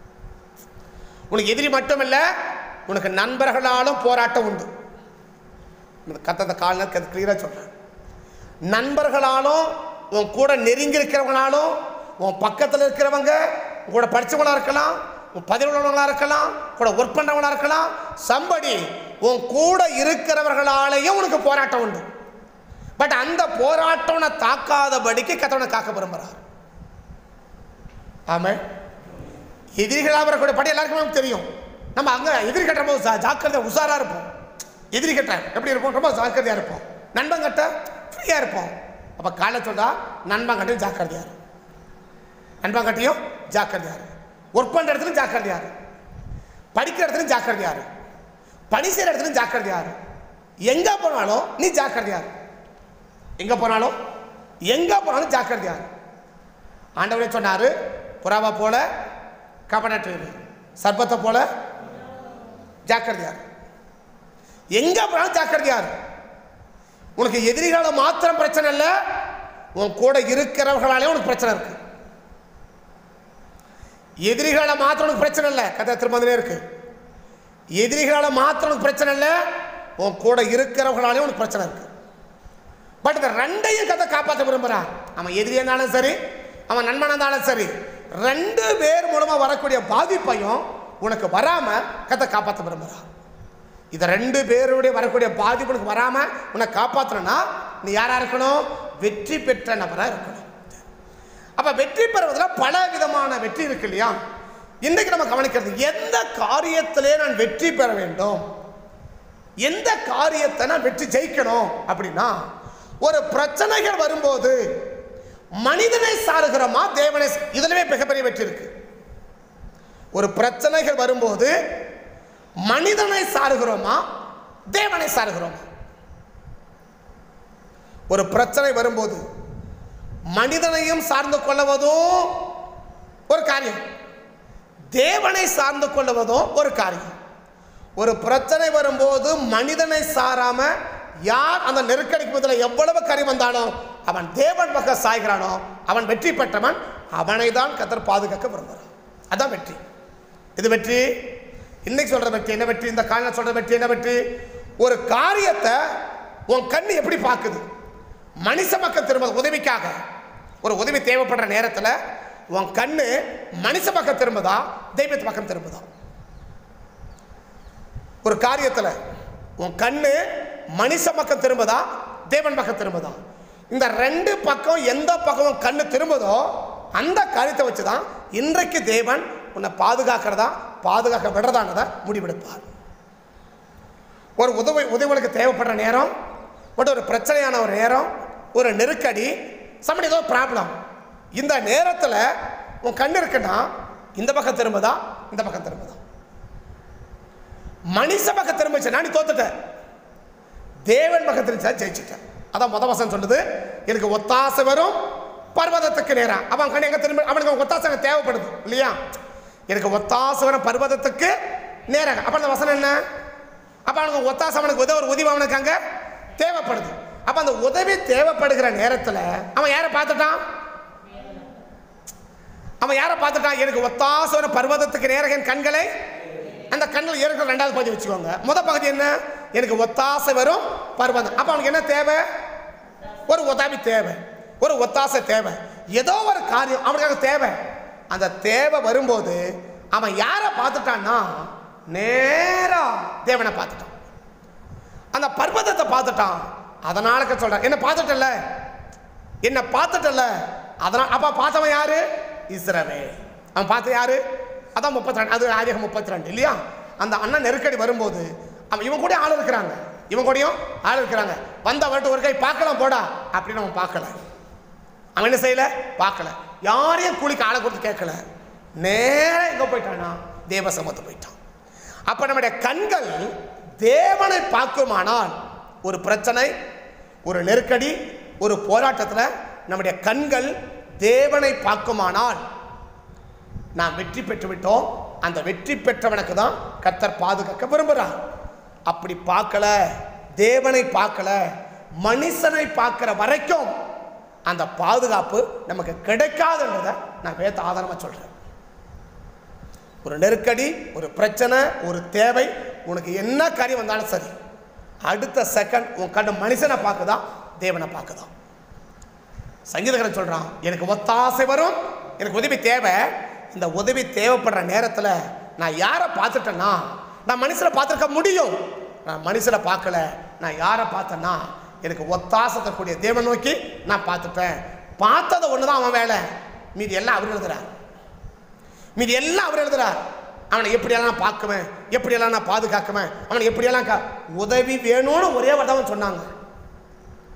உனக்கு எதிரி மட்டும் இல்லை உனக்கு நண்பர்களாலும் போராட்டம் உண்டு இந்த கத்தத்தை கால கிளியராக சொல்கிறேன் நண்பர்களாலும் உன் கூட நெருங்கி இருக்கிறவங்களாலும் உன் பக்கத்தில் இருக்கிறவங்க உன் கூட படித்தவங்களா இருக்கலாம் உன் பதில் உள்ளவங்களா இருக்கலாம் கூட ஒர்க் பண்ணுறவங்களா இருக்கலாம் சம்படி உன் கூட இருக்கிறவர்களாலேயும் உனக்கு போராட்டம் உண்டு பட் அந்த போராட்டம் உன்னை தாக்காதபடிக்கு கத்தவனை காக்க விரும்புகிறார் ஆமாம் எதிரிகளாக வரக்கூடிய படி எல்லாருக்குமே நமக்கு தெரியும் நம்ம அங்கே எதிரி கட்டுற போது ஜா- ஜாக்கிரதையா உஷாராக இருப்போம் எதிரி கட்ட எப்படி இருப்போம் ரொம்ப ஜாக்கிரதையாக இருப்போம் நண்பன் கட்ட ஃப்ரீயாக இருப்போம் அப்போ காலைல சொல்றா நண்பங்கட்டையும் ஜாக்கிரதையாரு நண்பங்கட்டையும் ஜாக்கிரதையாரு ஒர்க் பண்ணுற இடத்துலையும் ஜாக்கிரதையாரு படிக்கிற இடத்துலையும் ஜாக்கிரதையாரு பணி செய்கிற இடத்துலையும் ஜாக்கிரதையாரு எங்கே போனாலும் நீ ஜாக்கிரதையாரு எங்கே போனாலும் எங்கே போனாலும் ஜாக்கிரதையாரு ஆண்டவரே சொன்னார் புறாவை போல கபனற்று சர்பத்தை போல ஜாக்கிரதையாரு எங்கே போனாலும் ஜாக்கிரதையாரு உனக்கு எதிரிகால மாத்திரம் பிரச்சனை இல்லை உன் கூட இருக்கிறவர்களாலே உனக்கு பிரச்சனை இருக்கு எதிரிகால மாத்திரம் உனக்கு பிரச்சனை இல்லை கதை திரும்பதிலே இருக்கு எதிரிகால மாத்திரம் உனக்கு பிரச்சனை இல்லை உன் கூட இருக்கிறவர்களாலே உனக்கு பிரச்சனை இருக்கு பட் இந்த ரெண்டையும் கதை காப்பாற்ற விரும்புகிறான் அவன் எதிரியானாலும் சரி அவன் நண்பனாக இருந்தாலும் சரி ரெண்டு பேர் மூலமா வரக்கூடிய பாதிப்பையும் உனக்கு வராம கதை காப்பாற்ற விரும்புகிறான் இந்த ரெண்டு பேருடைய வரக்கூடிய பாதிப்பு உனக்கு வராம உன்னை காப்பாற்றணும்னா நீ யாரா இருக்கணும் வெற்றி பெற்ற நபரா இருக்கணும் அப்ப வெற்றி பெறுவதில் பல விதமான வெற்றி இருக்கு இல்லையா இன்றைக்கு நம்ம கவனிக்கிறது எந்த காரியத்திலே நான் வெற்றி பெற வேண்டும் எந்த காரியத்தை நான் வெற்றி ஜெயிக்கணும் அப்படின்னா ஒரு பிரச்சனைகள் வரும்போது மனிதனை சாருகிறோமா தேவனை சா- இதுலவே மிகப்பெரிய வெற்றி இருக்கு ஒரு பிரச்சனைகள் வரும்போது மனிதனை சாருகிறோமா தேவனை சாருகிறோமா ஒரு பிரச்சனை வரும்போது மனிதனையும் சார்ந்து கொள்ளுவதும் ஒரு காரியம் தேவனை சார்ந்து கொள்ளுவதும் ஒரு காரியம் ஒரு பிரச்சனை வரும்போது மனிதனை சாராம யார் அந்த நெருக்கடிக்கு பதில் எவ்வளவு கறி வந்தாலும் அவன் தேவன் பக்கம் சாய்கிறானோ அவன் வெற்றி பெற்றவன் அவனை தான் கத்தர் பாதுகாக்க விரும்புகிறான் அதான் வெற்றி இது வெற்றி இன்னைக்கு சொல்ற வெற்றி என்ன வெற்றி இந்த காலையில் சொல்ற வெற்றி என்ன வெற்றி ஒரு காரியத்தை உன் கண்ணு எப்படி பார்க்குது மனுஷ பக்கம் திரும்ப உதவிக்காக ஒரு உதவி தேவைப்படுற நேரத்தில் உன் கண்ணு மனுஷ பக்கம் திரும்புதா தெய்வத்து பக்கம் திரும்புதா ஒரு காரியத்தில் உன் கண்ணு மனுஷ பக்கம் திரும்புதா தேவன் பக்கம் திரும்புதா இந்த ரெண்டு பக்கம் எந்த பக்கம் உன் கண்ணு திரும்புதோ அந்த காரியத்தை வச்சு தான் இன்றைக்கு தேவன் உன்னை பாதுகாக்கிறதா பாதுகாக்க விடுறதானதை முடிவெடுப்பார் ஒரு உதவி உதவி உனக்கு தேவைப்படுற நேரம் பட் ஒரு பிரச்சனையான ஒரு நேரம் ஒரு நெருக்கடி சமடி ஏதோ ப்ராப்ளம் இந்த நேரத்தில் உன் கண்ணு இருக்குன்னா இந்த பக்கம் திரும்புதா இந்த பக்கம் திரும்புதா மனுஷ பக்கம் திரும்பிச்சுன்னா நீ தோத்துட்ட தேவன் பக்கம் திரும்பிச்சா ஜெயிச்சுட்ட அதான் முத வசனம் சொல்லுது எனக்கு ஒத்தாசை வரும் பர்வதத்துக்கு நேரம் அவன் கண்ணு எங்க திரும்ப அவனுக்கு ஒத்தாசை அங்க தேவைப்படுது இல்லையா எனக்கு ஒத்தாசை வரும் பர்வதத்துக்கு நேரம் அப்ப அந்த வசனம் என்ன அப்ப அவனுக்கு ஒத்தாசை அவனுக்கு உதவி ஒரு உதவி அவனுக்கு அங்க தேவைப்படுது அப்ப அந்த உதவி தேவைப்படுகிற நேரத்துல அவன் யாரை பார்த்துட்டான் அவன் யாரை பார்த்துட்டான் எனக்கு ஒத்தாசை வரும் பர்வதத்துக்கு நேரம் என் கண்களை அந்த கண்ணில் இருக்கிற ரெண்டாவது பகுதி வச்சுக்கோங்க முத பகுதி என்ன எனக்கு ஒத்தாசை வரும் பர்வதம் அப்போ அவனுக்கு என்ன தேவை ஒரு உதவி தேவை ஒரு ஒத்தாசை தேவை ஏதோ ஒரு காரியம் அவனுக்காக தேவை அந்த தேவை வரும்போது அவன் யாரை பார்த்துட்டான்னா நேரா தேவனை பார்த்துட்டான் அந்த பர்வதத்தை பார்த்துட்டான் அதனால சொல்றான் என்ன பார்த்துட்டல என்ன பார்த்துட்டல அதனால் அப்ப பார்த்தவன் யாரு இஸ்ரவே அவன் பார்த்த யாரு அதான் முப்பத்தி ரெண்டு அது ஆதிகம் முப்பத்தி ரெண்டு இல்லையா அந்த அண்ணன் நெருக்கடி வரும்போது அவன் இவன் கூட ஆள் இருக்கிறாங்க இவன் கூடயும் ஆள் இருக்கிறாங்க வந்த வரட்டு ஒரு கை பார்க்கலாம் போடா அப்படின்னு அவன் பார்க்கல அவன் என்ன செய்யல பார்க்கல யாரையும் கூலிக்கு ஆளை கொடுத்து கேட்கல நேரா எங்க போயிட்டானா தேவ சமத்து போயிட்டான் அப்ப நம்முடைய கண்கள் தேவனை பார்க்குமானால் ஒரு பிரச்சனை ஒரு நெருக்கடி ஒரு போராட்டத்தில் நம்முடைய கண்கள் தேவனை பார்க்குமானால் நாம் வெற்றி பெற்று விட்டோம் அந்த வெற்றி பெற்றவனுக்கு தான் கர்த்தர் பாதுகாக்க விரும்புகிறார் அப்படி பார்க்கல தேவனை பார்க்கல மனுஷனை பார்க்கிற வரைக்கும் அந்த பாதுகாப்பு நமக்கு கிடைக்காதுன்றதை நான் வேத்த ஆதாரமாக சொல்கிறேன் ஒரு நெருக்கடி ஒரு பிரச்சனை ஒரு தேவை உனக்கு என்ன காரியம் வந்தாலும் சரி அடுத்த செகண்ட் உன் கண்ணு மனுஷனை பார்க்குதா தேவனை பார்க்குதா சங்கீதகரன் சொல்றான் எனக்கு ஒத்தாசை வரும் எனக்கு உதவி தேவை இந்த உதவி தேவைப்படுற நேரத்தில் நான் யாரை பார்த்துட்டேன்னா நான் மனுஷனை பார்த்துருக்க முடியும் நான் மனுஷனை பார்க்கல நான் யாரை பார்த்தேன்னா எனக்கு ஒத்தாசை தரக்கூடிய தேவனை நோக்கி நான் பார்த்துட்டேன் பார்த்தது ஒன்று தான் அவன் வேலை மீதி எல்லாம் அவர் எழுதுறார் மீதி எல்லாம் அவர் எழுதுறார் அவனை எப்படியெல்லாம் நான் பார்க்குவேன் எப்படியெல்லாம் நான் பாதுகாக்குவேன் அவனை எப்படியெல்லாம் கா உதவி வேணும்னு ஒரே வார்த்தை அவன் சொன்னாங்க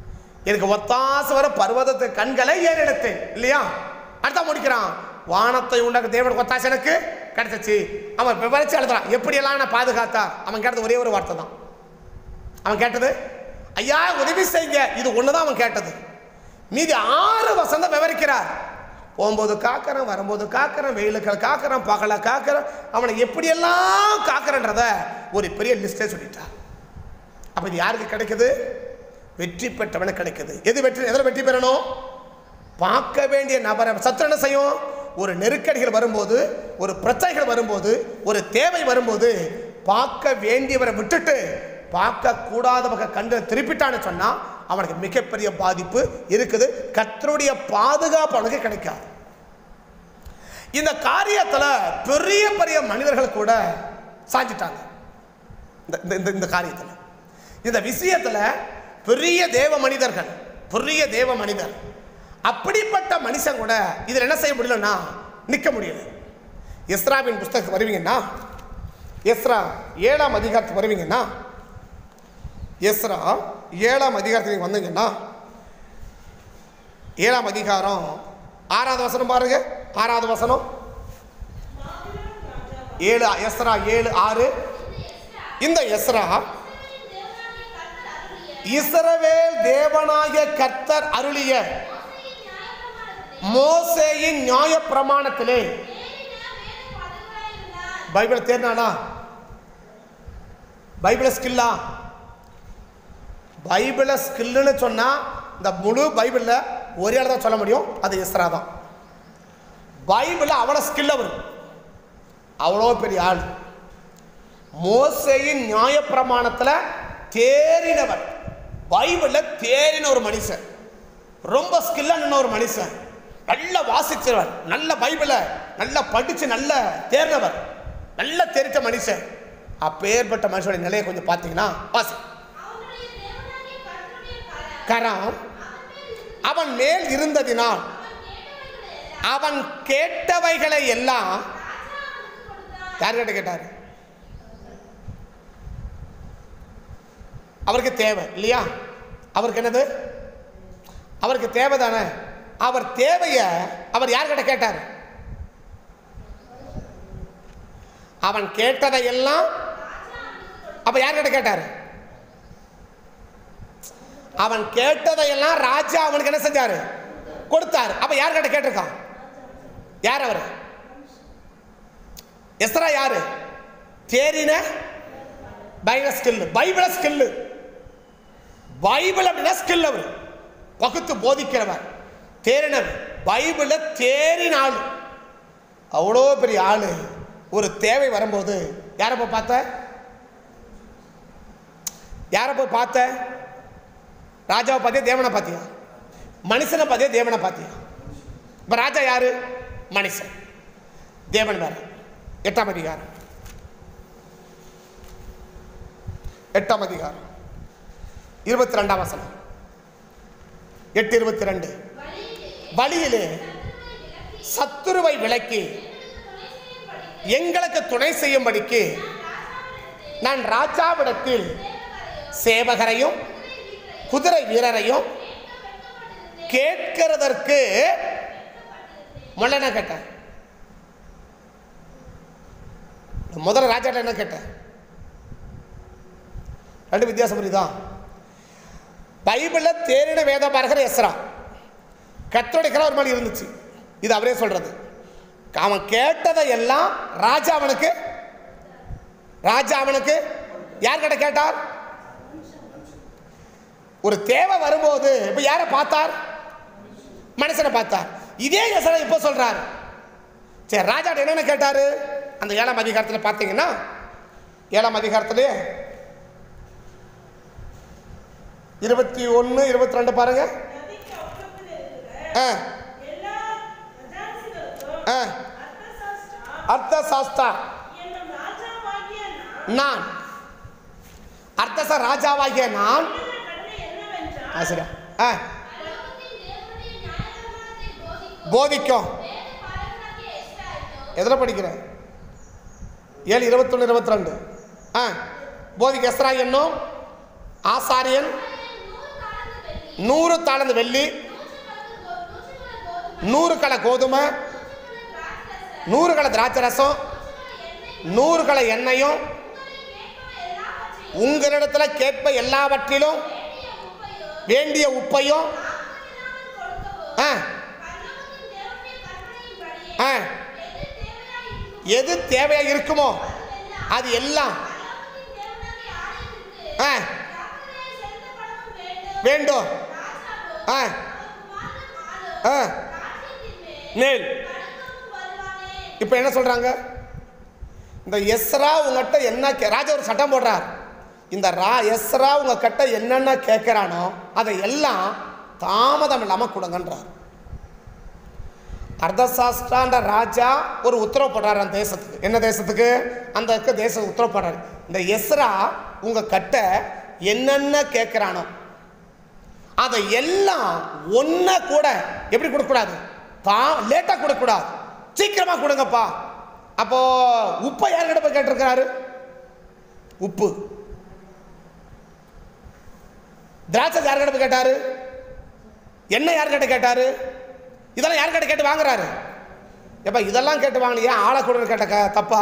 எனக்கு ஒத்தாசு வர பர்வதத்து கண்களை ஏறெடுத்தேன் இல்லையா அடுத்த முடிக்கிறான் வானத்தை உண்டாக்க தேவனுக்கு ஒத்தாசை எனக்கு கிடைச்சிச்சு அவன் விவரிச்சு எழுதுறான் எப்படியெல்லாம் நான் பாதுகாத்தா அவன் கேட்டது ஒரே ஒரு வார்த்தை தான் அவன் கேட்டது ஐயா உதவி செய்யுங்க இது ஒன்று தான் அவன் கேட்டது மீதி ஆறு வசந்தம் விவரிக்கிறார் போகும்போது காக்கிறேன் வரும்போது காக்கிறேன் வெயிலுக்கு காக்கிறேன் பகல காக்கிறேன் அவனை எப்படியெல்லாம் காக்கிறன்றத ஒரு பெரிய லிஸ்டே சொல்லிட்டார் அப்போ இது யாருக்கு கிடைக்குது வெற்றி பெற்றவனுக்கு கிடைக்குது எது வெற்றி எதில் வெற்றி பெறணும் பார்க்க வேண்டிய நபரை சத்து என்ன செய்யும் ஒரு நெருக்கடிகள் வரும்போது ஒரு பிரச்சனைகள் வரும்போது ஒரு தேவை வரும்போது பார்க்க வேண்டியவரை விட்டுட்டு பார்க்க கூடாதவங்க கண்டு திருப்பிட்டான்னு சொன்னா அவனுக்கு மிகப்பெரிய பாதிப்பு இருக்குது கர்த்தருடைய பாதுகாப்பு அவனுக்கு கிடைக்காது இந்த காரியத்துல பெரிய பெரிய மனிதர்கள் கூட சாஞ்சிட்டாங்க இந்த இந்த- இந்த இந்த காரியத்தில் இந்த விஷயத்துல பெரிய தேவ மனிதர்கள் பெரிய தேவ மனிதர் அப்படிப்பட்ட மனுஷன் கூட இதில் என்ன செய்ய முடியலன்னா நிற்க முடியல எஸ்ராவின் புஸ்தகத்துக்கு வருவீங்கன்னா எஸ்ரா ஏழாம் அதிகாரத்துக்கு வருவீங்கன்னா எஸ்ரா ஏழாம் அதிகாரத்துக்கு நீங்க வந்தீங்கன்னா ஏழாம் அதிகாரம் ஆறாவது வசனம் பாருங்க ஆறாவது வசனம் ஏழு எஸ்ரா ஏழு ஆறு இந்த எஸ்ரா இஸ்ரவேல் தேவனாய கர்த்தர் அருளிய மோசேயின் நியாய பிரமாணத்திலே பைபிள் தேர்னானா பைபிள் ஸ்கில்லா பைபிளை ஸ்கில்லுன்னு சொன்னா இந்த முழு பைபிளில் ஒரே ஆள் தான் சொல்ல முடியும் அது இஸ்ரா தான் பைபிளில் அவ்வளோ ஸ்கில் அவர் அவ்வளோ பெரிய ஆள் மோசையின் நியாயப்பிரமாணத்தில் தேறினவர் பைபிளில் தேறின ஒரு மனுஷன் ரொம்ப ஸ்கில்லான ஒரு மனுஷன் நல்ல வாசிச்சவர் நல்ல பைபிளை நல்லா படித்து நல்ல தேர்ந்தவர் நல்ல தெரித்த மனுஷன் அப்பேற்பட்ட மனுஷனுடைய நிலையை கொஞ்சம் பார்த்தீங்கன்னா வாசி கரம் அவன் மேல் இருந்ததினால் அவன் கேட்டவைகளை எல்லாம் யார்கிட்ட கேட்டார் அவருக்கு தேவை இல்லையா அவருக்கு என்னது அவருக்கு தேவை தானே அவர் தேவையை அவர் யார்கிட்ட கேட்டார் அவன் கேட்டதை எல்லாம் அப்ப யார்கிட்ட கேட்டார் அவன் கேட்டதையெல்லாம் ராஜா அவனுக்கு என்ன செஞ்சாரு கொடுத்தாரு அப்ப யார்கிட்ட கேட்டிருக்கான் யார் அவர் எஸ்ரா யாரு தேரின Bible skill Bible skill Bible அப்படின்னா ஸ்கில் அவர் பகுத்து போதிக்கிறவர் தேறினவர் பைபிள தேறின ஆள் அவ்வளோ பெரிய ஆள் ஒரு தேவை வரும்போது யாரை போய் பார்த்த யாரை போய் பார்த்த ராஜாவை பார்த்தியா தேவனை பார்த்தியா மனுஷனை பார்த்தியா தேவனை பார்த்தியா இப்போ ராஜா யாரு மனுஷன் தேவன் வேற எட்டாம் அதிகாரம் எட்டாம் அதிகாரம் இருபத்தி ரெண்டாம் வசனம் எட்டு இருபத்தி ரெண்டு வழியிலே சத்துருவை விலக்கி எங்களுக்கு துணை செய்யும்படிக்கு நான் ராஜாவிடத்தில் சேவகரையும் குதிரை வீரரையும் கேட்கிறதற்கு முதல்ல என்ன கேட்டேன் முதல்ல ராஜாட்ட என்ன கேட்டேன் ரெண்டு வித்தியாசம் புரியுதா பைபிளில் தேரின வேத பார்க்கிற எஸ்ரா கத்தோடைய ஒரு மாதிரி இருந்துச்சு இது அவரே சொல்றது அவன் கேட்டதை எல்லாம் ராஜா அவனுக்கு ராஜா அவனுக்கு யார்கிட்ட கேட்டார் ஒரு தேவை வரும்போது இப்ப யாரை பார்த்தார் மனுஷனை பார்த்தார் இதே எஸ்ரா இப்போ சொல்றார் சரி ராஜா என்னென்ன கேட்டாரு அந்த ஏழாம் அதிகாரத்தில் பார்த்தீங்கன்னா ஏழாம் அதிகாரத்திலே இருபத்தி ஒன்று இருபத்தி ரெண்டு பாருங்க நதிக்கு அப்புறத்தில் இருக்கிற ஆ எல்லா பிரஜாதிகளுக்கும் ஆ அர்த்தசாஸ்திரா அர்த்த சாஸ்தா என்னும் ராஜாவாகிய நான் நான் அர்த்தச ராஜாவாகிய நான் சொல்லுகிற கட்டளை என்னவென்றால் ஆ சரியா ஆ பரலோகத்தின் தேவனுடைய நியாயப்பிரமாணத்தை போதிக்கும் போதிக்கும் வேத பாரகனாகிய எஸ்ராயேலோ எதில் படிக்கிறேன் ஏழு இருபத்தொன்று இருபத்தி ரெண்டு ஆ போதிக்க எஸ்ரா என்னும் ஆசாரியன் நூறு தாளந்து வெள்ளி நூறு தாளந்து வெள்ளி நூறு கள கோதுமை நூறு கள திராட்சை ரசம் நூறு கள எண்ணெயும் உங்களிடத்துல கேட்ப எல்லாவற்றிலும் வேண்டிய உப்பையும் ஆ ஆ எது தேவையா இருக்குமோ அது எல்லாம் ஆ வேண்டும் ஆ ஆ மேல் இப்போ என்ன சொல்றாங்க இந்த எஸ்ரா உங்ககிட்ட என்ன கே- ராஜா ஒரு சட்டம் போடுறார் இந்த ரா எஸ்ரா உங்ககிட்ட என்னென்ன கேட்குறானோ அதை எல்லாம் தாமதம் இல்லாமல் கொடுங்கன்றார் அர்த்தசாஸ்திரான்ற ராஜா ஒரு உத்தரவு போடுறாரு அந்த தேசத்துக்கு என்ன தேசத்துக்கு அந்த இருக்க தேச உத்தரவு போடுறாரு இந்த எஸ்ரா உங்க கட்ட என்னென்ன கேட்குறானோ அதை எல்லாம் ஒன்ன கூட எப்படி கொடுக்கக்கூடாது தா லேட்டாக கொடுக்கக்கூடாது சீக்கிரமாக கொடுங்கப்பா அப்போ உப்பை யார்கிட்ட போய் கேட்டிருக்கிறாரு உப்பு திராட்சை யார்கிட்ட போய் கேட்டாரு எண்ணெய் யார்கிட்ட கேட்டாரு இதெல்லாம் யார்கிட்ட கேட்டு வாங்குறாரு எப்ப இதெல்லாம் கேட்டு வாங்கலையா ஆளை கூட கேட்ட க- தப்பா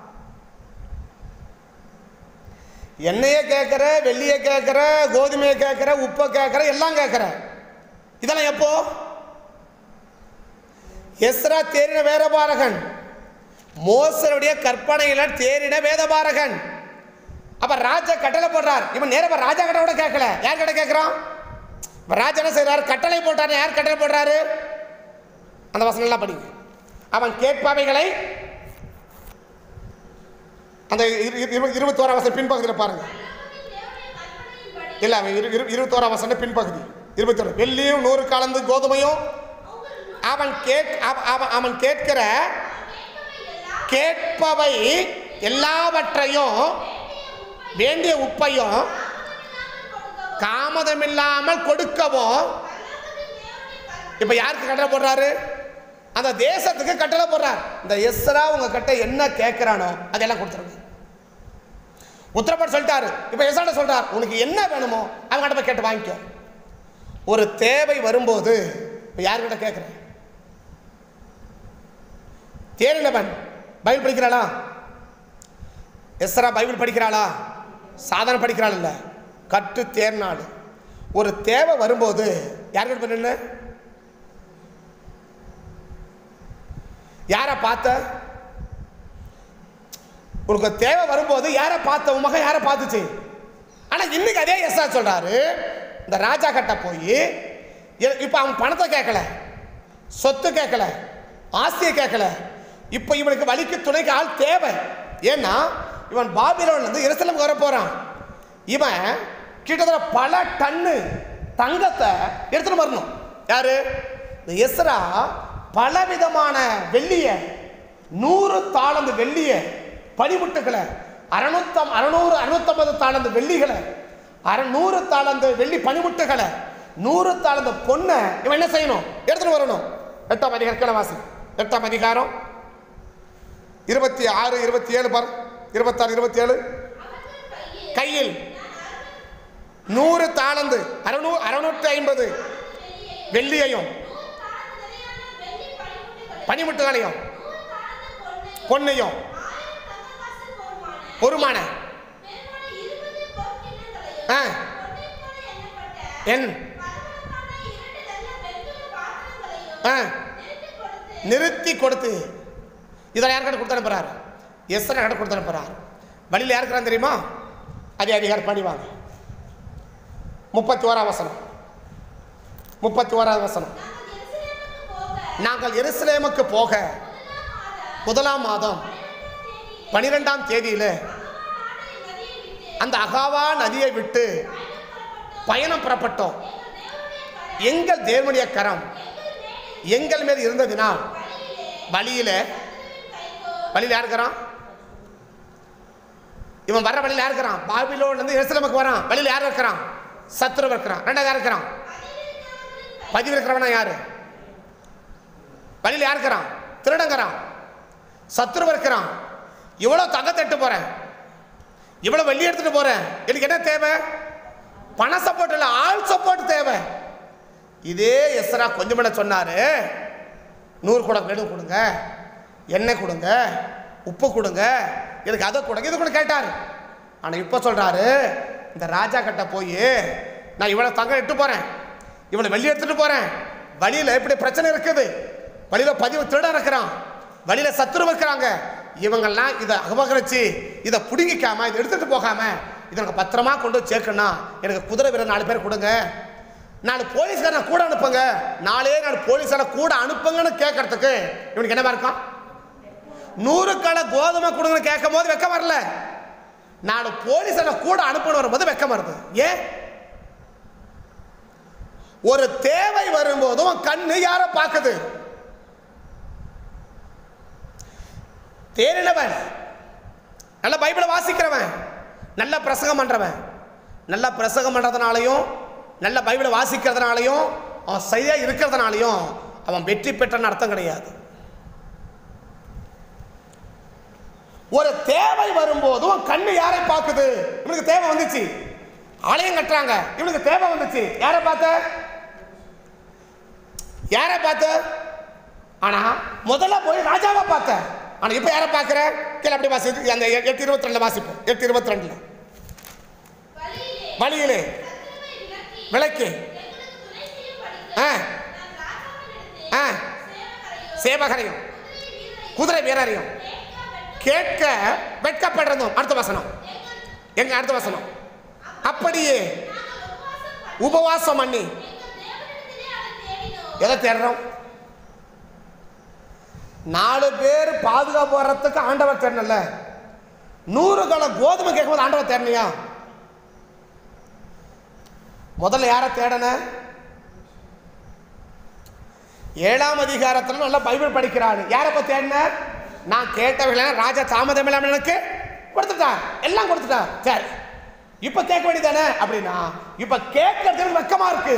எண்ணெயை கேட்குற வெள்ளியை கேட்குற கோதுமையை கேட்குற உப்பை கேட்குற எல்லாம் கேட்குற இதெல்லாம் எப்போ எஸ்ரா தேறின வேதபாரகன் மோசருடைய கற்பனையில தேறின வேதபாரகன் அப்ப ராஜா கட்டளை போடுறார் இவன் நேரா ராஜா கிட்ட கூட கேட்கல யார் கிட்ட கேட்குறான் இப்ப ராஜா என்ன செய்றாரு கட்டளை போட்டாரு யார் கட்டளை போடுறாரு அந்த வசனம் எல்லாம் படிங்க அவன் கேட்பவைகளை அந்த இரு- இரு- இரு- இருபத்தோரா வசனம் பின்பகுதியில் பாருங்க இல்ல அவன் இரு இரு- இருபத்தோரா வசனம் பின்பகுதி இருபத்தோரு வெள்ளியும் நூறு கலந்து கோதுமையும் அவன் கேட் அவ- அவன் அவன் கேட்கிற கேட்பவை எல்லாவற்றையும் வேண்டிய உப்பையும் தாமதமில்லாமல் கொடுக்கவும் இப்ப யாருக்கு கட்டளை போடுறாரு அந்த தேசத்துக்கு கட்டளை போடுறார் இந்த எஸ்ரா உங்க கிட்ட என்ன கேட்கிறானோ அதெல்லாம் கொடுத்துருங்க உத்தரப்பட்டு சொல்லிட்டாரு இப்ப எஸ்ராட்ட சொல்றார் உனக்கு என்ன வேணுமோ அவங்க கிட்ட போய் கேட்டு வாங்கிக்கோ ஒரு தேவை வரும்போது இப்ப யாருக்கிட்ட கேட்கிறேன் தேறினவன் பைபிள் படிக்கிறாளா எஸ்ரா பைபிள் படிக்கிறாளா சாதனை படிக்கிறாள் இல்ல கற்று தேர்னாள் ஒரு தேவை வரும்போது யார்கிட்ட போய் நின்னு யாரை பார்த்த உனக்கு தேவை வரும்போது யாரை பார்த்த உன் மகன் யாரை பார்த்துச்சு ஆனா இன்னைக்கு அதே எஸ்ஆ சொல்றாரு இந்த ராஜா கிட்ட போய் இப்போ அவன் பணத்தை கேட்கல சொத்து கேட்கல ஆஸ்தியை கேட்கல இப்போ இவனுக்கு வழிக்கு துணைக்கு ஆள் தேவை ஏன்னா இவன் பாபிலோன்ல இருந்து எருசலேமுக்கு வர போறான் இவன் கிட்டத்தட்ட பல டன்னு தங்கத்தை எடுத்துட்டு வரணும் யாரு இந்த எஸ்ரா பலவிதமான வெள்ளிய நூறு தாளந்து வெள்ளிய பனிமுட்டுகளை அறுநூத்தம் அறுநூறு அறுநூத்தம்பது தாளந்து வெள்ளிகளை அறநூறு தாளந்து வெள்ளி பனிமுட்டுகளை நூறு தாளந்து பொண்ணை இவன் என்ன செய்யணும் எடுத்துட்டு வரணும் எட்டாம் அதிகாரம் கிளவாசி எட்டாம் அதிகாரம் இருபத்தி ஆறு இருபத்தி ஏழு பார் இருபத்தாறு இருபத்தி ஏழு கையில் நூறு தாளந்து அறுநூ அறுநூற்றி ஐம்பது வெள்ளியையும் பனிமுட்டுகளையும் பொன்னையும் பொறுமான ஆ என் ஆ நிறுத்தி கொடுத்து இதெல்லாம் யார்கிட்ட கொடுத்து அனுப்புறாரு எஸ்ரா கிட்ட கொடுத்து அனுப்புறாரு வழியில் யாருக்கிறான் தெரியுமா அதே அதிகாரம் படிவாங்க முப்பத்தி ஓராம் வசனம் முப்பத்தி ஓராவது வசனம் நாங்கள் எருசலேமுக்கு போக முதலாம் மாதம் பனிரெண்டாம் தேதியில அந்த அகாவா நதியை விட்டு பயணம் புறப்பட்டோம் எங்கள் தேவனுடைய கரம் எங்கள் மேல் இருந்ததினால் வழியில வழியில் யார் இருக்கிறான் இவன் வர்ற வழியில் யார் இருக்கிறான் பாபிலோன்ல இருந்து எருசலேமுக்கு வரான் வழியில் யார் இருக்கிறான் சத்துரு இருக்கிறான் ரெண்டாவது யார் இருக்கிறான் பதிவு இருக்கிறவனா யாரு வழியில் யார் இருக்கிறான் திருடங்கிறான் சத்துருவ இருக்கிறான் இவ்வளோ தங்கத்தை எடுத்து போறேன் இவ்வளோ வெள்ளி எடுத்துட்டு போறேன் எனக்கு என்ன தேவை பண சப்போர்ட் இல்லை ஆள் சப்போர்ட் தேவை இதே எஸ்ரா கொஞ்சம் முன்ன சொன்னாரு நூறு குடம் நெடு கொடுங்க எண்ணெய் கொடுங்க உப்பு கொடுங்க எனக்கு அதை கொடுங்க இது கூட கேட்டார் ஆனால் இப்போ சொல்கிறாரு இந்த ராஜா கிட்ட போய் நான் இவளை தங்கம் எடுத்து போகிறேன் இவளை வெளியே எடுத்துட்டு போகிறேன் வழியில் இப்படி பிரச்சனை இருக்குது வழியில் பதிவு திருடன் இருக்கிறான் வழியில் சத்துரு இருக்கிறாங்க இவங்கெல்லாம் இதை அபகரிச்சு இதை பிடுங்கிக்காம இதை எடுத்துட்டு போகாம இதை எனக்கு பத்திரமா கொண்டு போய் சேர்க்கணும் எனக்கு குதிரை வீரர் நாலு பேர் கொடுங்க நாலு போலீஸ்காரனை கூட அனுப்புங்க நாலே நாலு போலீஸார கூட அனுப்புங்கன்னு கேட்கறதுக்கு இவனுக்கு என்னவா இருக்கும் நூறு கடை கோதுமை கொடுங்கன்னு கேட்கும் போது வெக்கம் வரல நாலு போலீஸார கூட அனுப்பணும் வரும்போது வெக்கம் வருது ஏன் ஒரு தேவை வரும்போதும் கண்ணு யாரை பார்க்குது தேறினவன் நல்ல பைபிளை வாசிக்கிறவன் நல்ல பிரசங்கம் பண்றவன் நல்ல பிரசங்கம் பண்றதுனாலையும் நல்ல பைபிளை வாசிக்கிறதுனாலையும் அவன் சரியா இருக்கிறதுனாலையும் அவன் வெற்றி பெற்றன்னு அர்த்தம் கிடையாது ஒரு தேவை வரும்போதும் கண்ணு யாரை பார்க்குது இவனுக்கு தேவை வந்துச்சு ஆலயம் கட்டுறாங்க இவனுக்கு தேவை வந்துச்சு யாரை பார்த்த யாரை பார்த்த ஆனா முதல்ல போய் ராஜாவை பார்த்த ஆனா இப்ப யாரை பார்க்கிற கீழே அப்படி வாசி அந்த எ- எட்டு இருபத்தி ரெண்டுல வாசிப்போம் எட்டு இருபத்தி ரெண்டுல வழியிலே வழியிலே சத்துருவை விலக்கி விளக்கு எங்களுக்கு துணை செய்யும்படிக்கு ஆ நான் ராஜாவினிடத்தில் ஆ சேவகரையும் சேவகரையும் குதிரை குதிரை வீரரையும் வீரரையும் கேட்க கேட்க வெட்க வெட்கப்படுறதும் அடுத்த வசனம் எங்கள் எங்க அடுத்த வசனம் அப்படியே நாங்கள் உபவாசம் பண்ணி உபவாசம் பண்ணி எங்கள் தேவனிடத்திலே அதை தேடினோம் எதை தேடுறோம் நாலு பேர் பாதுகாப்பு வர்றதுக்கு ஆண்டவர் தேடல நூறு கல கோதுமை கேட்கும்போது ஆண்டவர் தேடலையா முதல்ல யாரை தேடன ஏழாம் அதிகாரத்தில் நல்லா பைபிள் படிக்கிறாரு யாரை போய் தேடின நான் கேட்டவர்கள ராஜா தாமதம் இல்லாமல் எனக்கு கொடுத்துட்டார் எல்லாம் கொடுத்துட்டார் சரி இப்ப கேட்க வேண்டியதானே அப்படின்னா இப்ப கேட்கறதுக்கு வெக்கமா இருக்கு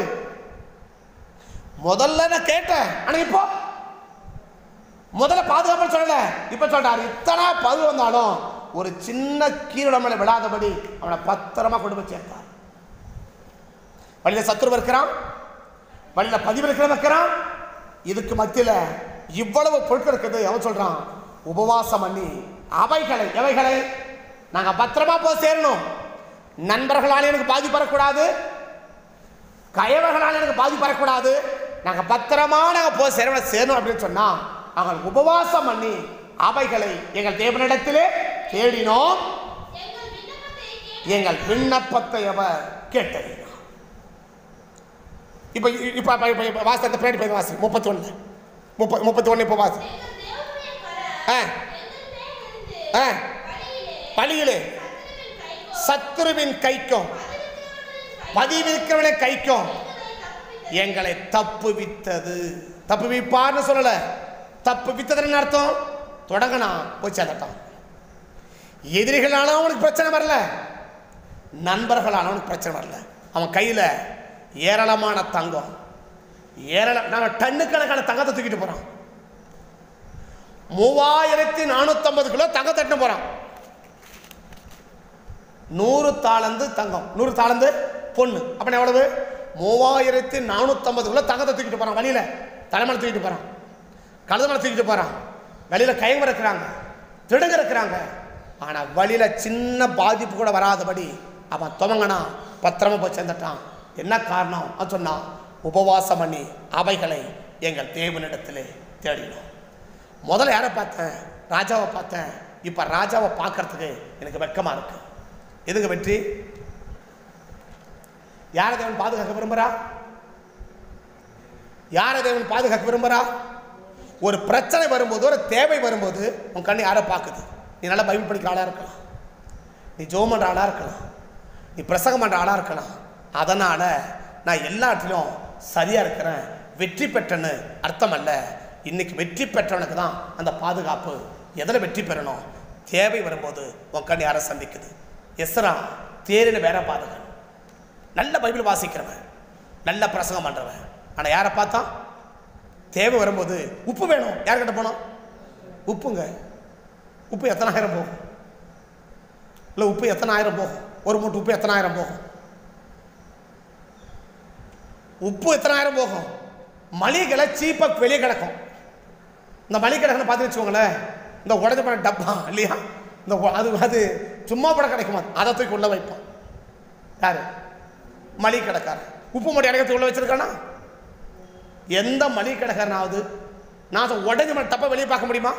முதல்ல நான் கேட்டேன் ஆனா இப்போ முதல்ல பாதுகாப்பு சொல்லல இப்ப சொல்றாரு இத்தனை பது வந்தாலும் ஒரு சின்ன கீழே மேல விழாதபடி அவனை பத்திரமா கொண்டு போய் சேர்த்தார் வழியில சத்துரு இருக்கிறான் வழியில பதிவு இருக்கிறவன் இருக்கிறான் இதுக்கு மத்தியில இவ்வளவு பொருட்கள் இருக்குது அவன் சொல்றான் உபவாசம் பண்ணி அவைகளை எவைகளை நாங்க பத்திரமா போய் சேரணும் நண்பர்களால் எனக்கு பாதிப்பு வரக்கூடாது கயவர்களால் எனக்கு பாதிப்பு வரக்கூடாது நாங்க பத்திரமா நாங்க போய் சேரணும் சேரணும் அப்படின்னு சொன்னா நாங்கள் உபவாசம் பண்ணி அவைகளை எங்கள் தேவனிடத்திலே தேடினோம் எங்கள் விண்ணப்பத்தை கேட்டு எங்கள் விண்ணப்பத்தை அவர் கேட்டறினார் இப்போ இப்போ இப்போ இப்போ வாசி அந்த பின்னாடி போய் வாசி முப்பத்தி ஒன்று முப்ப முப்பத்தி ஒன்று இப்போ வாசி எங்கள் தேவனுடைய ஆ கரம் எங்கள் மேல் இருந்து ஆ வழியிலே வழியிலே சத்துருவின் கைக்கோ சத்துருவின் கைக்கும் பதிவிருக்கிறவர்களின் கை பதிவிருக்கிறவனை கைக்கும் எங்களை தப்புவித்தது. எங்களை தப்புவித்தது தப்புவிப்பார்னு சொல்லல தப்புவித்ததுன்னு அர்த்தம் தொடங்கினா போய் சேர்ந்துட்டான் எதிரிகளால அவனுக்கு பிரச்சனை வரல நண்பர்களால அவனுக்கு பிரச்சனை வரல அவன் கையில ஏராளமான தங்கம் ஏராள நம்ம டன்னு கணக்கான தங்கத்தை தூக்கிட்டு போறான் மூவாயிரத்தி நானூத்தம்பது கிலோ தங்கம் தட்டுன்னு போறான் நூறு தாளந்து தங்கம் நூறு தாளந்து பொண்ணு அப்ப எவ்வளவு மூவாயிரத்தி நானூற்றம்பது கிலோ தங்கத்தை தூக்கிட்டு போறான் வழியில தலைமலை தூக்கிட்டு போறான் கழுதமலை தூக்கிட்டு போறான் வழியில கைங்க இருக்கிறாங்க திடுங்க இருக்கிறாங்க ஆனா வழியில சின்ன பாதிப்பு கூட வராதபடி அவன் துவங்கினா பத்திரமா போய் சேர்ந்துட்டான் என்ன காரணம் அவன் சொன்னான் உபவாசம் பண்ணி அவைகளை எங்கள் தேவனிடத்திலே தேடினோம் முதல்ல யாரை பார்த்தேன் ராஜாவை பார்த்தேன் இப்போ ராஜாவை பார்க்கறதுக்கு எனக்கு வெட்கமா இருக்கு எதுங்க வெற்றி யாரை தேவன் பாதுகாக்க விரும்புறா யாரை தேவன் பாதுகாக்க விரும்புறா ஒரு பிரச்சனை வரும்போது ஒரு தேவை வரும்போது உன் கண்ணு யாரை பார்க்குது நீ நல்லா பைபிள் படிக்கிற ஆளாக இருக்கலாம் நீ ஜோம் பண்ணுற ஆளாக இருக்கலாம் நீ பிரசங்கம் பண்ணுற ஆளாக இருக்கலாம் அதனால் நான் எல்லாத்திலும் சரியாக இருக்கிறேன் வெற்றி பெற்றேன்னு அர்த்தம் அல்ல இன்னைக்கு வெற்றி பெற்றவனுக்கு தான் அந்த பாதுகாப்பு எதில் வெற்றி பெறணும் தேவை வரும்போது உன் கண் யாரை சந்திக்குது எஸ்ரா தேரின வேற பாதகன் நல்ல பைபிள் வாசிக்கிறவன் நல்ல பிரசங்கம் பண்ணுறவன் ஆனால் யாரை பார்த்தா தேவை வரும்போது உப்பு வேணும் யார்கிட்ட போனோம் உப்புங்க உப்பு எத்தனாயிரம் போகும் இல்லை உப்பு எத்தனாயிரம் போகும் ஒரு மூட்டை உப்பு எத்தனாயிரம் போகும் உப்பு எத்தனாயிரம் போகும் மளிகைகளை சீப்பாக வெளியே கிடக்கும் இந்த மளிகை கடைகளை பார்த்து வச்சுக்கோங்களேன் இந்த உடஞ்ச போன டப்பா இல்லையா இந்த உ- அது அது சும்மா பட கிடைக்குமா அதை தூக்கி உள்ள வைப்பான் யாரு மளிகை கடைக்காரன் உப்பு மூட்டை அடைக்கிறதுக்கு உள்ள வச்சிருக்கானா எந்த மளிகை கடைக்காரனாவது நான் அதை உடஞ்ச போன டப்பா வெளியே பார்க்க முடியுமா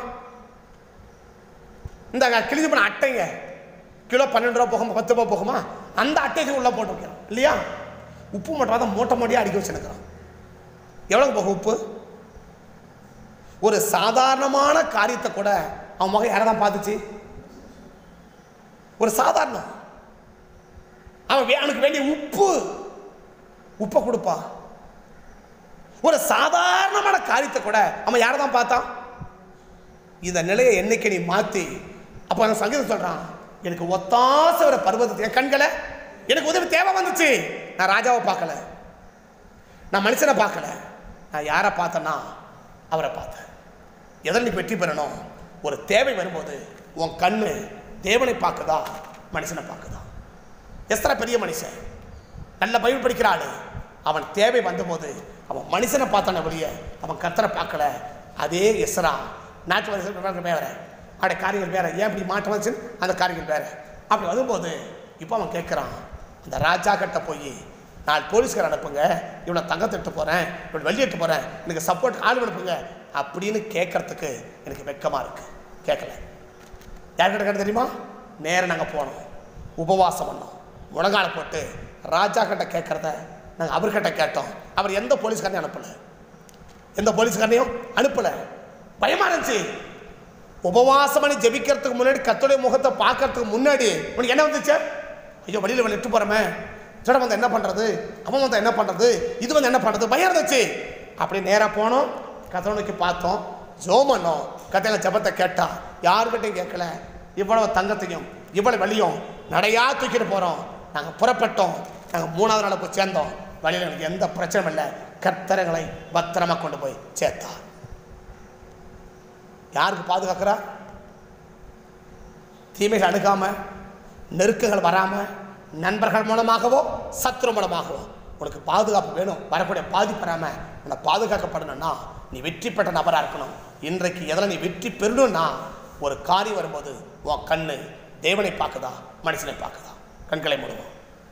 இந்த கிழிஞ்சு போன அட்டைங்க கிலோ பன்னெண்டு ரூபா போகுமா பத்து ரூபா போகுமா அந்த அட்டைக்கு உள்ள போட்டு வைக்கிறோம் இல்லையா உப்பு மட்டும் தான் மூட்டை மூட்டையாக அடிக்க வச்சுருக்கிறோம் எவ்வளவு போகும் உப்பு ஒரு சாதாரணமான காரியத்தை கூட அவன் மகன் யாரை தான் பார்த்துச்சு ஒரு சாதாரணம் அவன் வே- அவனுக்கு வேண்டிய உப்பு உப்பை கொடுப்பான் ஒரு சாதாரணமான காரியத்தை கூட அவன் யாரை தான் பார்த்தான் இந்த நிலையை என்னைக்கு நீ மாத்தி அப்போ அந்த சங்கீதம் சொல்றான் எனக்கு ஒத்தாச ஒரு பருவத்தை என் கண்களை எனக்கு உதவி தேவை வந்துச்சு நான் ராஜாவை பார்க்கல நான் மனுஷனை பார்க்கல நான் யாரை பார்த்தேன்னா அவரை பார்த்தேன் எதில் நீ வெற்றி பெறணும் ஒரு தேவை வரும்போது உன் கண்ணு தேவனை பார்க்குதா மனுஷனை பார்க்குதா எஸ்ரா பெரிய மனுஷன் நல்ல பைபிள் படிக்கிற ஆளு அவன் தேவை வந்தபோது அவன் மனுஷனை பார்த்தான வெளிய அவன் கர்த்தரை பார்க்கல அதே எஸ்ரா நாட்டு மனுஷன் வேற அவருடைய காரியங்கள் வேற ஏன் இப்படி மாற்றம் வந்துச்சு அந்த காரியங்கள் வேற அப்படி வரும்போது இப்போ அவன் கேட்குறான் அந்த ராஜா கிட்ட போய் நாலு போலீஸ்கார அனுப்புங்க இவனை தங்கத்தை எடுத்து போகிறேன் இவனை வெளியே எடுத்து போகிறேன் எனக்கு சப்போர்ட் ஆள் அனுப்புங்க அப்படின்னு கேட்கறதுக்கு எனக்கு வெக்கமாக இருக்கு கேட்கல யார்கிட்ட கேட்ட தெரியுமா நேரம் நாங்கள் போனோம் உபவாசம் பண்ணோம் முழங்கால போட்டு ராஜா கிட்ட கேட்குறத நாங்கள் அவர்கிட்ட கேட்டோம் அவர் எந்த போலீஸ்காரனையும் அனுப்பலை எந்த போலீஸ்காரனையும் அனுப்பலை பயமா இருந்துச்சு உபவாசம் பண்ணி ஜெபிக்கிறதுக்கு முன்னாடி கத்தோடைய முகத்தை பார்க்கறதுக்கு முன்னாடி உனக்கு என்ன வந்துச்சு ஐயோ வழியில் வெளில இட்டு போகிறோமே சிட வந்து என்ன பண்ணுறது அவன் வந்து என்ன பண்ணுறது இது வந்து என்ன பண்ணுறது பயம் இருந்துச்சு அப்படி நேராக போனோம் கத்தவனுக்கு பார்த்தோம் ஜோம் பண்ணோம் கத்தையில ஜபத்தை கேட்டா யாருக்கிட்டையும் கேட்கல இவ்வளவு தங்கத்தையும் இவ்வளவு வழியும் நடையா தூக்கிட்டு போகிறோம் நாங்கள் புறப்பட்டோம் நாங்கள் மூணாவது நாள் போய் சேர்ந்தோம் வழியில் எனக்கு எந்த பிரச்சனையும் இல்லை கர்த்தரங்களை பத்திரமா கொண்டு போய் சேர்த்தா யாருக்கு பாதுகாக்கிறா தீமைகள் அணுகாம நெருக்கங்கள் வராம நண்பர்கள் மூலமாகவோ சத்துரு மூலமாகவோ உனக்கு பாதுகாப்பு வேணும் வரக்கூடிய பாதிப்பு வராம உன்னை பாதுகாக்கப்படணும்னா நீ வெற்றி பெற்ற நபரா இருக்கணும் இன்றைக்கு எதில் நீ வெற்றி பெறணும்னா ஒரு காரியம் வரும்போது உன் கண்ணு தேவனை பார்க்குதா மனுஷனை பார்க்குதா கண்களை மூடுவோம்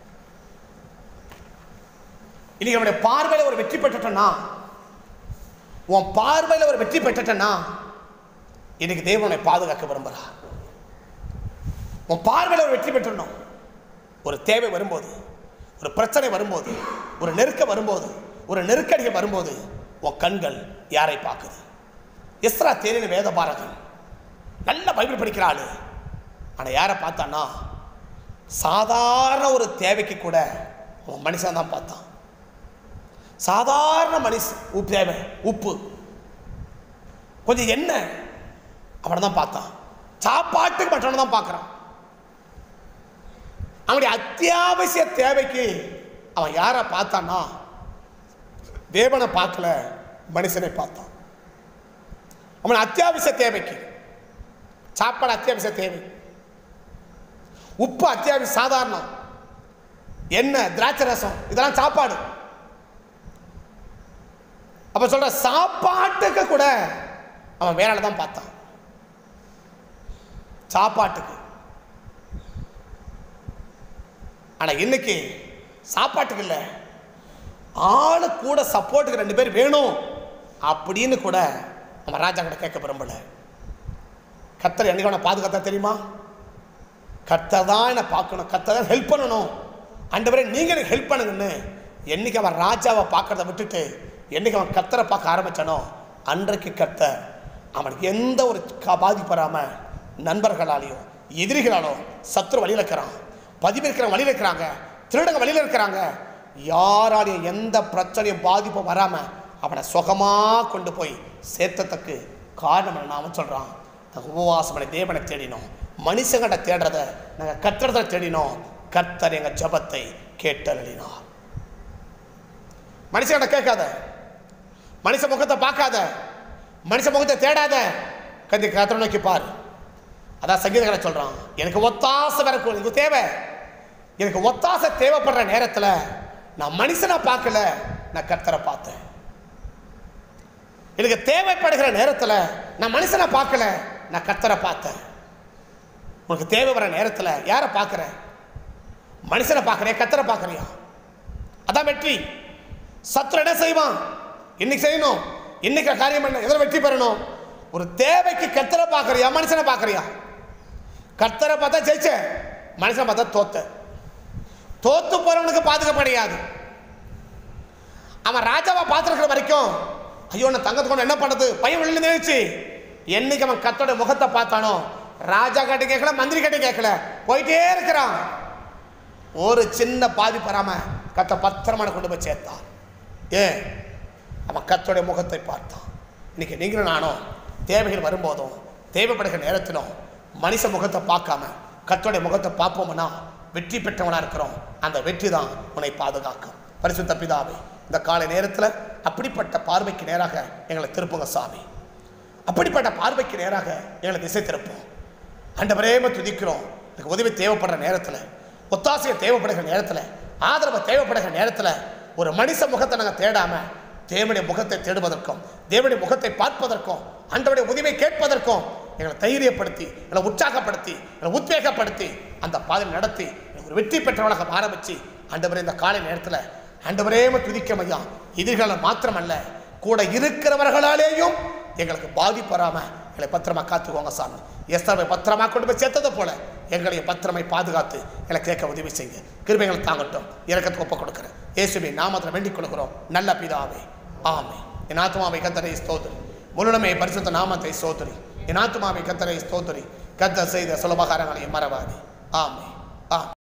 இன்னைக்கு நம்முடைய பார்வையில் ஒரு வெற்றி பெற்றுட்டோன்னா உன் பார்வையில் ஒரு வெற்றி பெற்றுட்டேன்னா இன்னைக்கு தேவன் உன்னை பாதுகாக்க விரும்புகிறா உன் பார்வையில் ஒரு வெற்றி பெற்றுடணும் ஒரு தேவை வரும்போது ஒரு பிரச்சனை வரும்போது ஒரு நெருக்கம் வரும்போது ஒரு நெருக்கடிகள் வரும்போது உன் கண்கள் யாரை பார்க்குது எஸ்ரா தேரின் வேத பாரகன் நல்ல பைபிள் படிக்கிற ஆளு ஆனால் யாரை பார்த்தான்னா சாதாரண ஒரு தேவைக்கு கூட அவன் மனுஷன் தான் பார்த்தான் சாதாரண மனுஷன் உப்பு தேவை உப்பு கொஞ்சம் எண்ணெய் அவனை தான் பார்த்தான் சாப்பாட்டுக்கு மற்றவனை தான் பார்க்குறான் அவனுடைய அத்தியாவசிய தேவைக்கு அவன் யாரை பார்த்தான்னா தேவனை பார்க்கல மனுஷனை பார்த்தான் அவன் அத்தியாவசிய தேவைக்கு சாப்பாடு அத்தியாவசிய தேவை உப்பு அத்தியாவசிய சாதாரணம் எண்ணெய் திராட்சை ரசம் இதெல்லாம் சாப்பாடு அப்ப சொல்ற சாப்பாட்டுக்கு கூட அவன் வேற ஆளை தான் பார்த்தான் சாப்பாட்டுக்கு ஆனா இன்னைக்கு சாப்பாட்டுக்கு இல்லை ஆளு கூட சப்போர்ட்டுக்கு ரெண்டு பேர் வேணும் அப்படின்னு கூட அவன் ராஜா கிட்ட கேட்க விரும்பல கத்தர் என்னைக்கு அவனை பாதுகாத்தா தெரியுமா கர்த்தர் தான் என்னை பார்க்கணும் கர்த்தர் தான் ஹெல்ப் பண்ணணும் ஆண்டவரே நீங்கள் எனக்கு ஹெல்ப் பண்ணுங்கன்னு என்னைக்கு அவன் ராஜாவை பார்க்கறத விட்டுட்டு என்னைக்கு அவன் கர்த்தரை பார்க்க ஆரம்பிச்சானோ அன்றைக்கு கர்த்தர் அவனுக்கு எந்த ஒரு க- பாதிப்பு வராமல் நண்பர்களாலேயோ எதிரிகளாலோ சத்துரு வழியில் இருக்கிறான் பதிவு இருக்கிறவங்க வழியில் இருக்கிறாங்க திருடங்க வழியில் இருக்கிறாங்க யாராலையும் எந்த பிரச்சனையும் பாதிப்பும் வராமல் அவனை சுகமாக கொண்டு போய் சேர்த்ததுக்கு காரணம் என்ன அவன் சொல்கிறான் நாங்கள் உபவாசம் பண்ணி தேவனை தேடினோம் மனுஷங்கிட்ட தேடுறத நாங்கள் கத்துறத தேடினோம் கர்த்தர் எங்கள் ஜபத்தை கேட்டருளினார் மனுஷங்கிட்ட கேட்காத மனுஷ முகத்தை பார்க்காத மனுஷ முகத்தை தேடாத கத்தி கத்திர நோக்கி பாரு அதான் சங்கீதக்காரன் சொல்றான் எனக்கு ஒத்தாசை வரக்கூடும் எனக்கு தேவை எனக்கு ஒத்தாசை தேவைப்படுற நேரத்தில் நான் மனுஷனை பார்க்கல நான் கர்த்தரை பார்த்தேன் எனக்கு தேவைப்படுகிற நேரத்தில் நான் மனுஷனை பார்க்கல நான் கர்த்தரை பார்த்தேன் உனக்கு தேவை வர நேரத்தில் யாரை பார்க்குற மனுஷனை பார்க்குறியா கர்த்தரை பார்க்குறியா அதான் வெற்றி சத்துரு என்ன செய்வான் இன்னைக்கு செய்யணும் இன்னைக்கு காரியம் என்ன எதில் வெற்றி பெறணும் ஒரு தேவைக்கு கர்த்தரை பார்க்குறியா மனுஷனை பார்க்குறியா கர்த்தரை பார்த்தா ஜெயிச்ச மனுஷனை பார்த்தா தோத்த தோத்து போறவனுக்கு பாதுகாப்பு கிடையாது அவன் ராஜாவை பார்த்துருக்கிற வரைக்கும் ஐயோ நான் தங்கத்துக்கு கொண்டு என்ன பண்ணுறது பையன் வெளியில் நினைச்சு என்னைக்கு அவன் கத்தோட முகத்தை பார்த்தானோ ராஜா கிட்ட கேட்கல மந்திரி கிட்ட கேட்கல போயிட்டே இருக்கிறான் ஒரு சின்ன பாதிப்பு வராம கத்த பத்திரமான கொண்டு போய் சேர்த்தான் ஏன் அவன் கத்தோடைய முகத்தை பார்த்தான் இன்னைக்கு நீங்களும் நானும் தேவைகள் வரும்போதும் தேவைப்படுகிற நேரத்திலும் மனுஷ முகத்தை பார்க்காம கத்தோடைய முகத்தை பார்ப்போம்னா வெற்றி பெற்றவனா இருக்கிறோம் அந்த வெற்றி தான் உன்னை பாதுகாக்கும் பரிசுத்த பிதாவே இந்த காலை நேரத்தில் அப்படிப்பட்ட பார்வைக்கு நேராக எங்களை திருப்புங்க சாமி அப்படிப்பட்ட பார்வைக்கு நேராக எங்களை திசை திருப்போம் ஆண்டவரே உம்மை துதிக்கிறோம் எனக்கு உதவி தேவைப்படுற நேரத்தில் ஒத்தாசையை தேவைப்படுகிற நேரத்தில் ஆதரவு தேவைப்படுகிற நேரத்தில் ஒரு மனுஷ முகத்தை நாங்கள் தேடாம தேவனுடைய முகத்தை தேடுவதற்கும் தேவனுடைய முகத்தை பார்ப்பதற்கும் ஆண்டவருடைய உதவியை கேட்பதற்கும் எங்களை தைரியப்படுத்தி எங்களை உற்சாகப்படுத்தி எங்களை உத்வேகப்படுத்தி அந்த பாதையில் நடத்தி எங்களை ஒரு வெற்றி பெற்றவளாக மாற வச்சு ஆண்டவரே இந்த காலை நேரத்தில் ஆண்டவரே உம்மை துதிக்க ஐயா எதிர்கால மாத்திரமல்ல கூட இருக்கிறவர்களாலேயும் எங்களுக்கு பாதிப்பு வராம எங்களை பத்திரமா காத்துக்கோங்க சாமி எஸ்தரை பத்திரமா கொண்டு போய் சேர்த்ததை போல எங்களையும் பத்திரமை பாதுகாத்து எங்களை கேட்க உதவி செய்யுங்க கிருபைகளை தாங்கட்டும் இறக்கத்துக்கு ஒப்பு கொடுக்குறேன் இயேசுவை நாமத்தில் வேண்டிக் கொள்கிறோம் நல்ல பிதாவே ஆமே என் ஆத்மாவை கத்தரை ஸ்தோத்திரி முழுமை பரிசுத்த நாமத்தை ஸ்தோத்திரி என் ஆத்மாவை கத்தரை ஸ்தோத்திரி கத்த செய்த சுலபகாரங்களை மறவாதே ஆமே